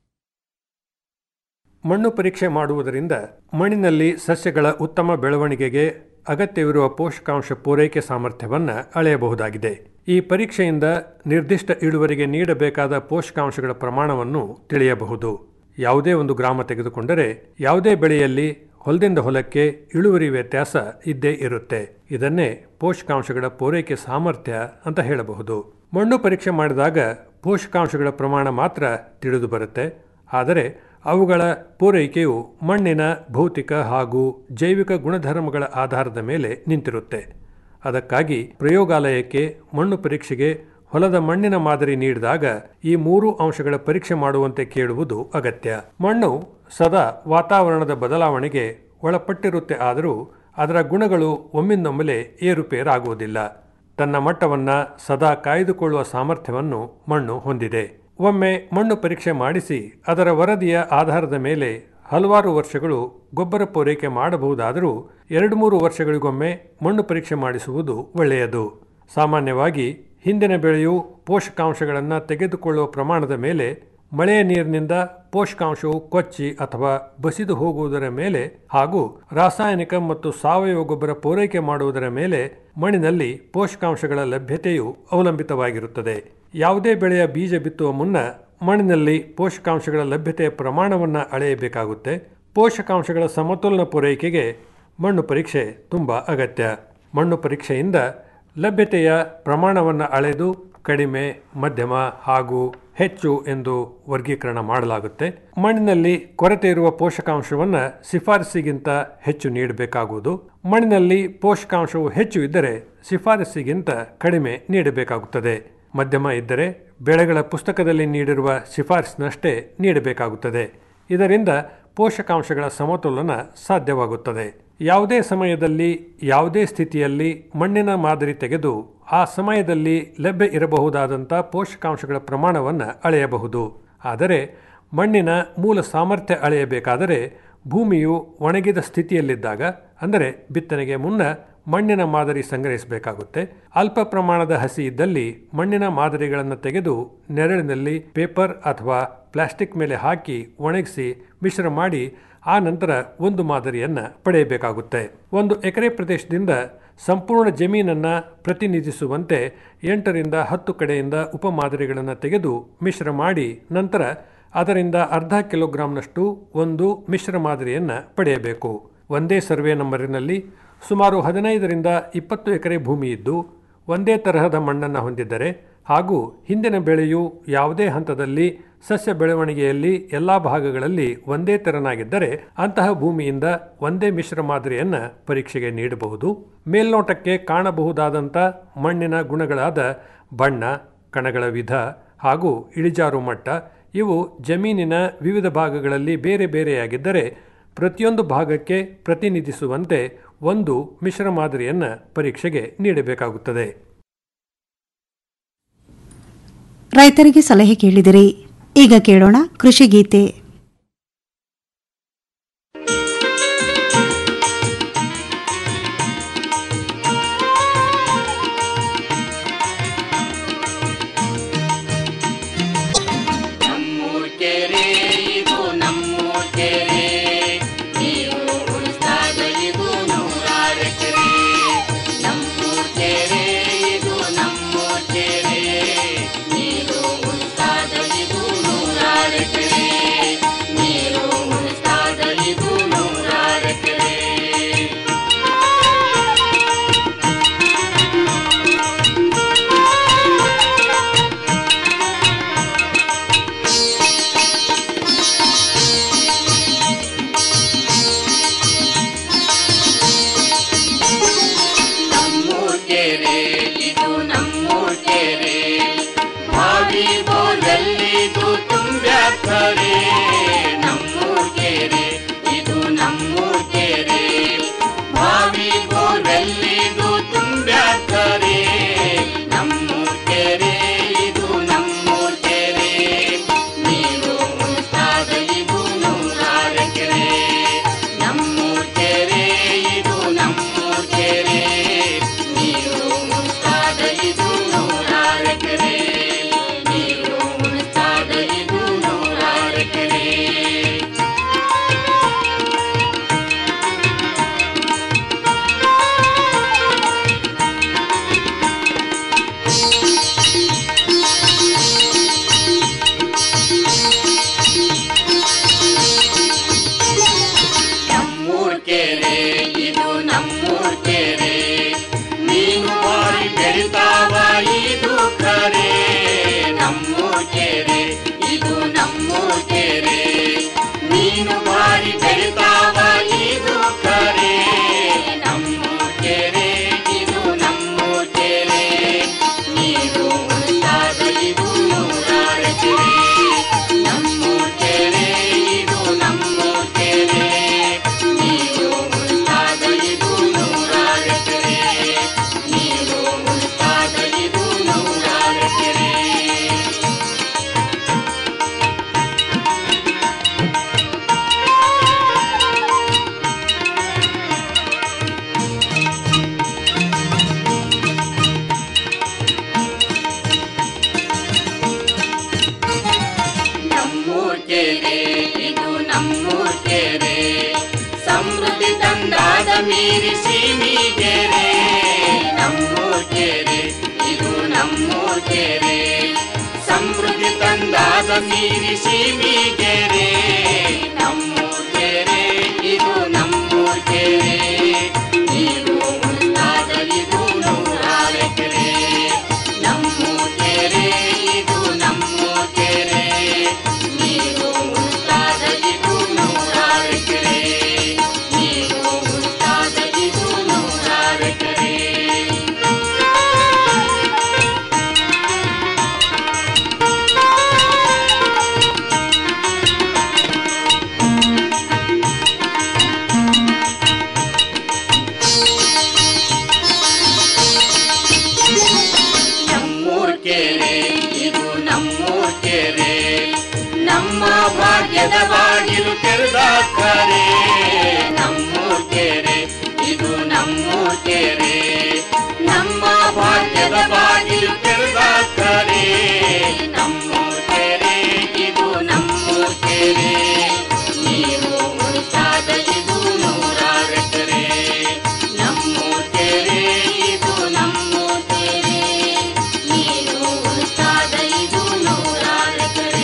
ಮಣ್ಣು ಪರೀಕ್ಷೆ ಮಾಡುವುದರಿಂದ ಮಣ್ಣಿನಲ್ಲಿ ಸಸ್ಯಗಳ ಉತ್ತಮ ಬೆಳವಣಿಗೆಗೆ ಅಗತ್ಯವಿರುವ ಪೋಷಕಾಂಶ ಪೂರೈಕೆ ಸಾಮರ್ಥ್ಯವನ್ನು ಅಳೆಯಬಹುದಾಗಿದೆ ಈ ಪರೀಕ್ಷೆಯಿಂದ ನಿರ್ದಿಷ್ಟ ಇಳುವರಿಗೆ ನೀಡಬೇಕಾದ ಪೋಷಕಾಂಶಗಳ ಪ್ರಮಾಣವನ್ನು ತಿಳಿಯಬಹುದು ಯಾವುದೇ ಒಂದು ಗ್ರಾಮ ತೆಗೆದುಕೊಂಡರೆ ಯಾವುದೇ ಬೆಳೆಯಲ್ಲಿ ಹೊಲದಿಂದ ಹೊಲಕ್ಕೆ ಇಳುವರಿ ವ್ಯತ್ಯಾಸ ಇದ್ದೇ ಇರುತ್ತೆ ಇದನ್ನೇ ಪೋಷಕಾಂಶಗಳ ಪೂರೈಕೆ ಸಾಮರ್ಥ್ಯ ಅಂತ ಹೇಳಬಹುದು ಮಣ್ಣು ಪರೀಕ್ಷೆ ಮಾಡಿದಾಗ ಪೋಷಕಾಂಶಗಳ ಪ್ರಮಾಣ ಮಾತ್ರ ತಿಳಿದು ಬರುತ್ತೆ ಆದರೆ ಅವುಗಳ ಪೂರೈಕೆಯು ಮಣ್ಣಿನ ಭೌತಿಕ ಹಾಗೂ ಜೈವಿಕ ಗುಣಧರ್ಮಗಳ ಆಧಾರದ ಮೇಲೆ ನಿಂತಿರುತ್ತೆ ಅದಕ್ಕಾಗಿ ಪ್ರಯೋಗಾಲಯಕ್ಕೆ ಮಣ್ಣು ಪರೀಕ್ಷೆಗೆ ಹೊಲದ ಮಣ್ಣಿನ ಮಾದರಿ ನೀಡಿದಾಗ ಈ ಮೂರು ಅಂಶಗಳ ಪರೀಕ್ಷೆ ಮಾಡುವಂತೆ ಕೇಳುವುದು ಅಗತ್ಯ ಮಣ್ಣು ಸದಾ ವಾತಾವರಣದ ಬದಲಾವಣೆಗೆ ಒಳಪಟ್ಟಿರುತ್ತೆ ಆದರೂ ಅದರ ಗುಣಗಳು ಒಮ್ಮಿಂದೊಮ್ಮೆಲೆ ಏರುಪೇರಾಗುವುದಿಲ್ಲ ತನ್ನ ಮಟ್ಟವನ್ನು ಸದಾ ಕಾಯ್ದುಕೊಳ್ಳುವ ಸಾಮರ್ಥ್ಯವನ್ನು ಮಣ್ಣು ಹೊಂದಿದೆ ಒಮ್ಮೆ ಮಣ್ಣು ಪರೀಕ್ಷೆ ಮಾಡಿಸಿ ಅದರ ವರದಿಯ ಆಧಾರದ ಮೇಲೆ ಹಲವಾರು ವರ್ಷಗಳು ಗೊಬ್ಬರ ಪೂರೈಕೆ ಮಾಡಬಹುದಾದರೂ ಎರಡು ಮೂರು ವರ್ಷಗಳಿಗೊಮ್ಮೆ ಮಣ್ಣು ಪರೀಕ್ಷೆ ಮಾಡಿಸುವುದು ಒಳ್ಳೆಯದು ಸಾಮಾನ್ಯವಾಗಿ ಹಿಂದಿನ ಬೆಳೆಯು ಪೋಷಕಾಂಶಗಳನ್ನು ತೆಗೆದುಕೊಳ್ಳುವ ಪ್ರಮಾಣದ ಮೇಲೆ ಮಳೆಯ ನೀರಿನಿಂದ ಪೋಷಕಾಂಶವು ಕೊಚ್ಚಿ ಅಥವಾ ಬಸಿದು ಹೋಗುವುದರ ಮೇಲೆ ಹಾಗೂ ರಾಸಾಯನಿಕ ಮತ್ತು ಸಾವಯವ ಗೊಬ್ಬರ ಪೂರೈಕೆ ಮಾಡುವುದರ ಮೇಲೆ ಮಣ್ಣಿನಲ್ಲಿ ಪೋಷಕಾಂಶಗಳ ಲಭ್ಯತೆಯು ಅವಲಂಬಿತವಾಗಿರುತ್ತದೆ ಯಾವುದೇ ಬೆಳೆಯ ಬೀಜ ಬಿತ್ತುವ ಮುನ್ನ ಮಣ್ಣಿನಲ್ಲಿ ಪೋಷಕಾಂಶಗಳ ಲಭ್ಯತೆಯ ಪ್ರಮಾಣವನ್ನು ಅಳೆಯಬೇಕಾಗುತ್ತೆ ಪೋಷಕಾಂಶಗಳ ಸಮತೋಲನ ಪೂರೈಕೆಗೆ ಮಣ್ಣು ಪರೀಕ್ಷೆ ತುಂಬ ಅಗತ್ಯ ಮಣ್ಣು ಪರೀಕ್ಷೆಯಿಂದ ಲಭ್ಯತೆಯ ಪ್ರಮಾಣವನ್ನು ಅಳೆದು ಕಡಿಮೆ ಮಧ್ಯಮ ಹಾಗೂ ಹೆಚ್ಚು ಎಂದು ವರ್ಗೀಕರಣ ಮಾಡಲಾಗುತ್ತೆ ಮಣ್ಣಿನಲ್ಲಿ ಕೊರತೆ ಇರುವ ಪೋಷಕಾಂಶವನ್ನು ಶಿಫಾರಸಿಗಿಂತ ಹೆಚ್ಚು ನೀಡಬೇಕಾಗುವುದು ಮಣ್ಣಿನಲ್ಲಿ ಪೋಷಕಾಂಶವು ಹೆಚ್ಚು ಇದ್ದರೆ ಶಿಫಾರಸಿಗಿಂತ ಕಡಿಮೆ ನೀಡಬೇಕಾಗುತ್ತದೆ ಮಧ್ಯಮ ಇದ್ದರೆ ಬೆಳೆಗಳ ಪುಸ್ತಕದಲ್ಲಿ ನೀಡಿರುವ ಶಿಫಾರಸಿನಷ್ಟೇ ನೀಡಬೇಕಾಗುತ್ತದೆ ಇದರಿಂದ ಪೋಷಕಾಂಶಗಳ ಸಮತೋಲನ ಸಾಧ್ಯವಾಗುತ್ತದೆ ಯಾವುದೇ ಸಮಯದಲ್ಲಿ ಯಾವುದೇ ಸ್ಥಿತಿಯಲ್ಲಿ ಮಣ್ಣಿನ ಮಾದರಿ ತೆಗೆದು ಆ ಸಮಯದಲ್ಲಿ ಲಭ್ಯ ಇರಬಹುದಾದಂಥ ಪೋಷಕಾಂಶಗಳ ಪ್ರಮಾಣವನ್ನು ಅಳೆಯಬಹುದು ಆದರೆ ಮಣ್ಣಿನ ಮೂಲ ಸಾಮರ್ಥ್ಯ ಅಳೆಯಬೇಕಾದರೆ ಭೂಮಿಯು ಒಣಗಿದ ಸ್ಥಿತಿಯಲ್ಲಿದ್ದಾಗ ಅಂದರೆ ಬಿತ್ತನೆಗೆ ಮುನ್ನ ಮಣ್ಣಿನ ಮಾದರಿ ಸಂಗ್ರಹಿಸಬೇಕಾಗುತ್ತೆ ಅಲ್ಪ ಪ್ರಮಾಣದ ಹಸಿ ಇದ್ದಲ್ಲಿ ಮಣ್ಣಿನ ಮಾದರಿಗಳನ್ನು ತೆಗೆದು ನೆರಳಿನಲ್ಲಿ ಪೇಪರ್ ಅಥವಾ ಪ್ಲಾಸ್ಟಿಕ್ ಮೇಲೆ ಹಾಕಿ ಒಣಗಿಸಿ ಮಿಶ್ರ ಮಾಡಿ ಆ ನಂತರ ಒಂದು ಮಾದರಿಯನ್ನು ಪಡೆಯಬೇಕಾಗುತ್ತೆ ಒಂದು ಎಕರೆ ಪ್ರದೇಶದಿಂದ ಸಂಪೂರ್ಣ ಜಮೀನನ್ನು ಪ್ರತಿನಿಧಿಸುವಂತೆ ಎಂಟರಿಂದ ಹತ್ತು ಕಡೆಯಿಂದ ಉಪಮಾದರಿಗಳನ್ನು ತೆಗೆದು ಮಿಶ್ರ ಮಾಡಿ ನಂತರ ಅದರಿಂದ ಅರ್ಧ ಕಿಲೋಗ್ರಾಂನಷ್ಟು ಒಂದು ಮಿಶ್ರ ಮಾದರಿಯನ್ನು ಪಡೆಯಬೇಕು ಒಂದೇ ಸರ್ವೆ ನಂಬರಿನಲ್ಲಿ ಸುಮಾರು ಹದಿನೈದರಿಂದ ಇಪ್ಪತ್ತು ಎಕರೆ ಭೂಮಿ ಇದ್ದು ಒಂದೇ ತರಹದ ಮಣ್ಣನ್ನು ಹೊಂದಿದ್ದರೆ ಹಾಗೂ ಹಿಂದಿನ ಬೆಳೆಯು ಯಾವುದೇ ಹಂತದಲ್ಲಿ ಸಸ್ಯ ಬೆಳವಣಿಗೆಯಲ್ಲಿ ಎಲ್ಲ ಭಾಗಗಳಲ್ಲಿ ಒಂದೇ ತೆರನಾಗಿದ್ದರೆ ಅಂತಹ ಭೂಮಿಯಿಂದ ಒಂದೇ ಮಿಶ್ರ ಮಾದರಿಯನ್ನು ಪರೀಕ್ಷೆಗೆ ನೀಡಬಹುದು ಮೇಲ್ನೋಟಕ್ಕೆ ಕಾಣಬಹುದಾದಂಥ ಮಣ್ಣಿನ ಗುಣಗಳಾದ ಬಣ್ಣ ಕಣಗಳ ವಿಧ ಹಾಗೂ ಇಳಿಜಾರು ಮಟ್ಟ ಇವು ಜಮೀನಿನ ವಿವಿಧ ಭಾಗಗಳಲ್ಲಿ ಬೇರೆ ಬೇರೆಯಾಗಿದ್ದರೆ ಪ್ರತಿಯೊಂದು ಭಾಗಕ್ಕೆ ಪ್ರತಿನಿಧಿಸುವಂತೆ ಒಂದು ಮಿಶ್ರ ಮಾದರಿಯನ್ನು ಪರೀಕ್ಷೆಗೆ ನೀಡಬೇಕಾಗುತ್ತದೆ ರೈತರಿಗೆ ಸಲಹೆ ಕೇಳಿದಿರಿ ಈಗ ಕೇಳೋಣ ಕೃಷಿ ಗೀತೆ ನಮ್ಮೂರ್ ಕೆರೆ ಇದು ನಮ್ಮೂರ್ ಕೆರೆ ನೀರು ಉಳಿಸ್ದಾಗ ಇದು ನೂರಾರು ಎಕರೆ ನಮ್ಮೂರ್ ಕೆರೆ ಇದು ನಮ್ಮೂರ್ ಕೆರೆ ನೀರು ಉಳಿಸ್ದಾಗ ಇದು ನೂರಾರು ಎಕರೆ ನೀರು ಉಳಿಸ್ದಾಗ ಇದು ನೂರಾರು ಎಕರೆ ನಮ್ಮೂರ್ ಕೆರೆ ಇದು ನಮ್ಮೂರ್ ಕೆರೆ ಬಾವಿ ಬೋರಲ್ಲಿದು ತುಂಬ್ಯಾಕರೆ ನಮ್ಮೂರ್ ಕೆರೆ ಇದು ನಮ್ಮೂರ್ ಕೆರೆ ಬಾವಿ ಬೋರಲ್ಲಿದು ತುಂಬ್ಯಾಕರೆ ನಮ್ಮೂರ್ ಕೆರೆ ಇದು ನಮ್ಮೂರ್ ಕೆರೆ ನೀರು ಉಳಿಸ್ದಾಗ ಇದು ನೂರಾರು ಎಕರೆ ನಮ್ಮೂರ್ ಕೆರೆ ಇದು ನಮ್ಮೂರ್ ಕೆರೆ ನೀರು ಉಳಿಸ್ದಾಗ ಇದು ನೂರಾರು ಎಕರೆ ನೀರು ಉಳಿಸ್ದಾಗ ಇದು ನೂರಾರು ಎಕರೆ ನಮ್ಮೂರ್ ಕೆರೆ ಇದು ನಮ್ಮೂರ್ ಕೆರೆ ಮೀನು ಬಾರಿ ಬೆಳಿತಾವ ಇದು ಕರೆ ನಮ್ಮೂರ್ ಕೆರೆ ಇದು ನಮ್ಮೂರ್ ಕೆರೆ ಮೀನು ಬಾರಿ ಬೆಳಿತಾವ ಇದು ಕರೆ ನಮ್ಮೂರ್ ಕೆರೆ ಇದು ನಮ್ಮೂರ್ ಕೆರೆ ನೀರು ಉಳಿದಾಗ ಇದು ನೂರಾರು ಎಕರೆ ನಮ್ಮೂರ್ ಕೆರೆ ಇದು ನಮ್ಮೂರ್ ಕೆರೆ ನೀರು ಉಳಿದಾಗ ಇದು ನೂರಾರು ಎಕರೆ ನೀರು ಉಳಿದಾಗ ಇದು ನೂರಾರು ಎಕರೆ ನಮ್ಮೂರ್ ಕೆರೆ ಇದು ನಮ್ಮೂರ್ ಕೆರೆ ಸಮೃದ್ಧಿ ತಂದಾದ ಮೀರಿ ಸೀಮಿಗೆರೆ ನಮ್ಮೂರ್ ಕೆರೆ ಇದು ನಮ್ಮೂರ್ ಕೆರೆ ಸಮೃದ್ಧಿ ತಂದಾದ ಮೀರಿ ಸೀಮಿಗೆರೆ ನಮ್ಮೂರ್ ಕೆರೆ ಇದು ನಮ್ಮೂರ್ ಕೆರೆ ನೀರು ಉಳಿದಾಗ ಇದು ನೂರಾರು ಎಕರೆ ನಮ್ಮೂರ್ ಕೆರೆ ಇದು ನಮ್ಮೂರ್ ಕೆರೆ ನೀರು ಉಳಿದಾಗ ಇದು ನೂರಾರು ಎಕರೆ ನೀರು ಉಳಿದಾಗ ಇದು ನೂರಾರು ಎಕರೆ ನಮ್ಮೂರ್ ಕೆರೆ ಇದು ನಮ್ಮೂರ್ ಕೆರೆ ನಮ್ಮ ಭಾಗ್ಯದ ಬಾಗಿಲು ತೆರೆದಾಕರೆ ನಮ್ಮೂರ್ ಕೆರೆ ಇದು ನಮ್ಮೂರ್ ಕೆರೆ ನಮ್ಮ ಭಾಗ್ಯದ ಬಾಗಿಲು ತೆರೆದಾಕರೆ ನಮ್ಮೂರ್ ಕೆರೆ ಇದು ನಮ್ಮೂರ್ ಕೆರೆ ನೀರು ಉಳಿದಾಗ ಇದು ನೂರಾರು ಎಕರೆ ನಮ್ಮೂರ್ ಕೆರೆ ಇದು ನಮ್ಮೂರ್ ಕೆರೆ ನೀರು ಉಳಿದಾಗ ಇದು ನೂರಾರು ಎಕರೆ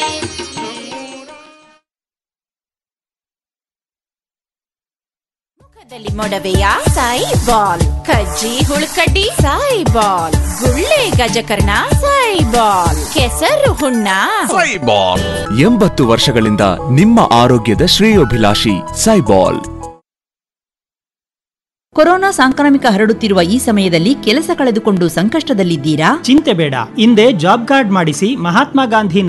ಮುಖದಲ್ಲಿ ಮೊಡವೆಯ ಸಾಯಿ ಬಾಲ್ ಕಜ್ಜಿ ಹುಳ್ಕಡ್ಡಿ ಸಾಯಿ ಬಾಲ್ ಗುಳ್ಳೆ ಗಜಕರ್ಣ ಸಾಯಿ ಬಾಲ್ ಕೆಸರು ಹುಣ್ಣ ಎಂಬತ್ತು ವರ್ಷಗಳಿಂದ ನಿಮ್ಮ ಆರೋಗ್ಯದ ಶ್ರೇಯೋಭಿಲಾಷಿ ಸೈಬಾಲ್ ಕೊರೋನಾ ಸಾಂಕ್ರಾಮಿಕ ಹರಡುತ್ತಿರುವ ಈ ಸಮಯದಲ್ಲಿ ಕೆಲಸ ಕಳೆದುಕೊಂಡು ಸಂಕಷ್ಟದಲ್ಲಿದ್ದೀರಾ ಚಿಂತೆ ಬೇಡ ಹಿಂದೆ ಜಾಬ್ ಕಾರ್ಡ್ ಮಾಡಿಸಿ ಮಹಾತ್ಮ ಗಾಂಧಿ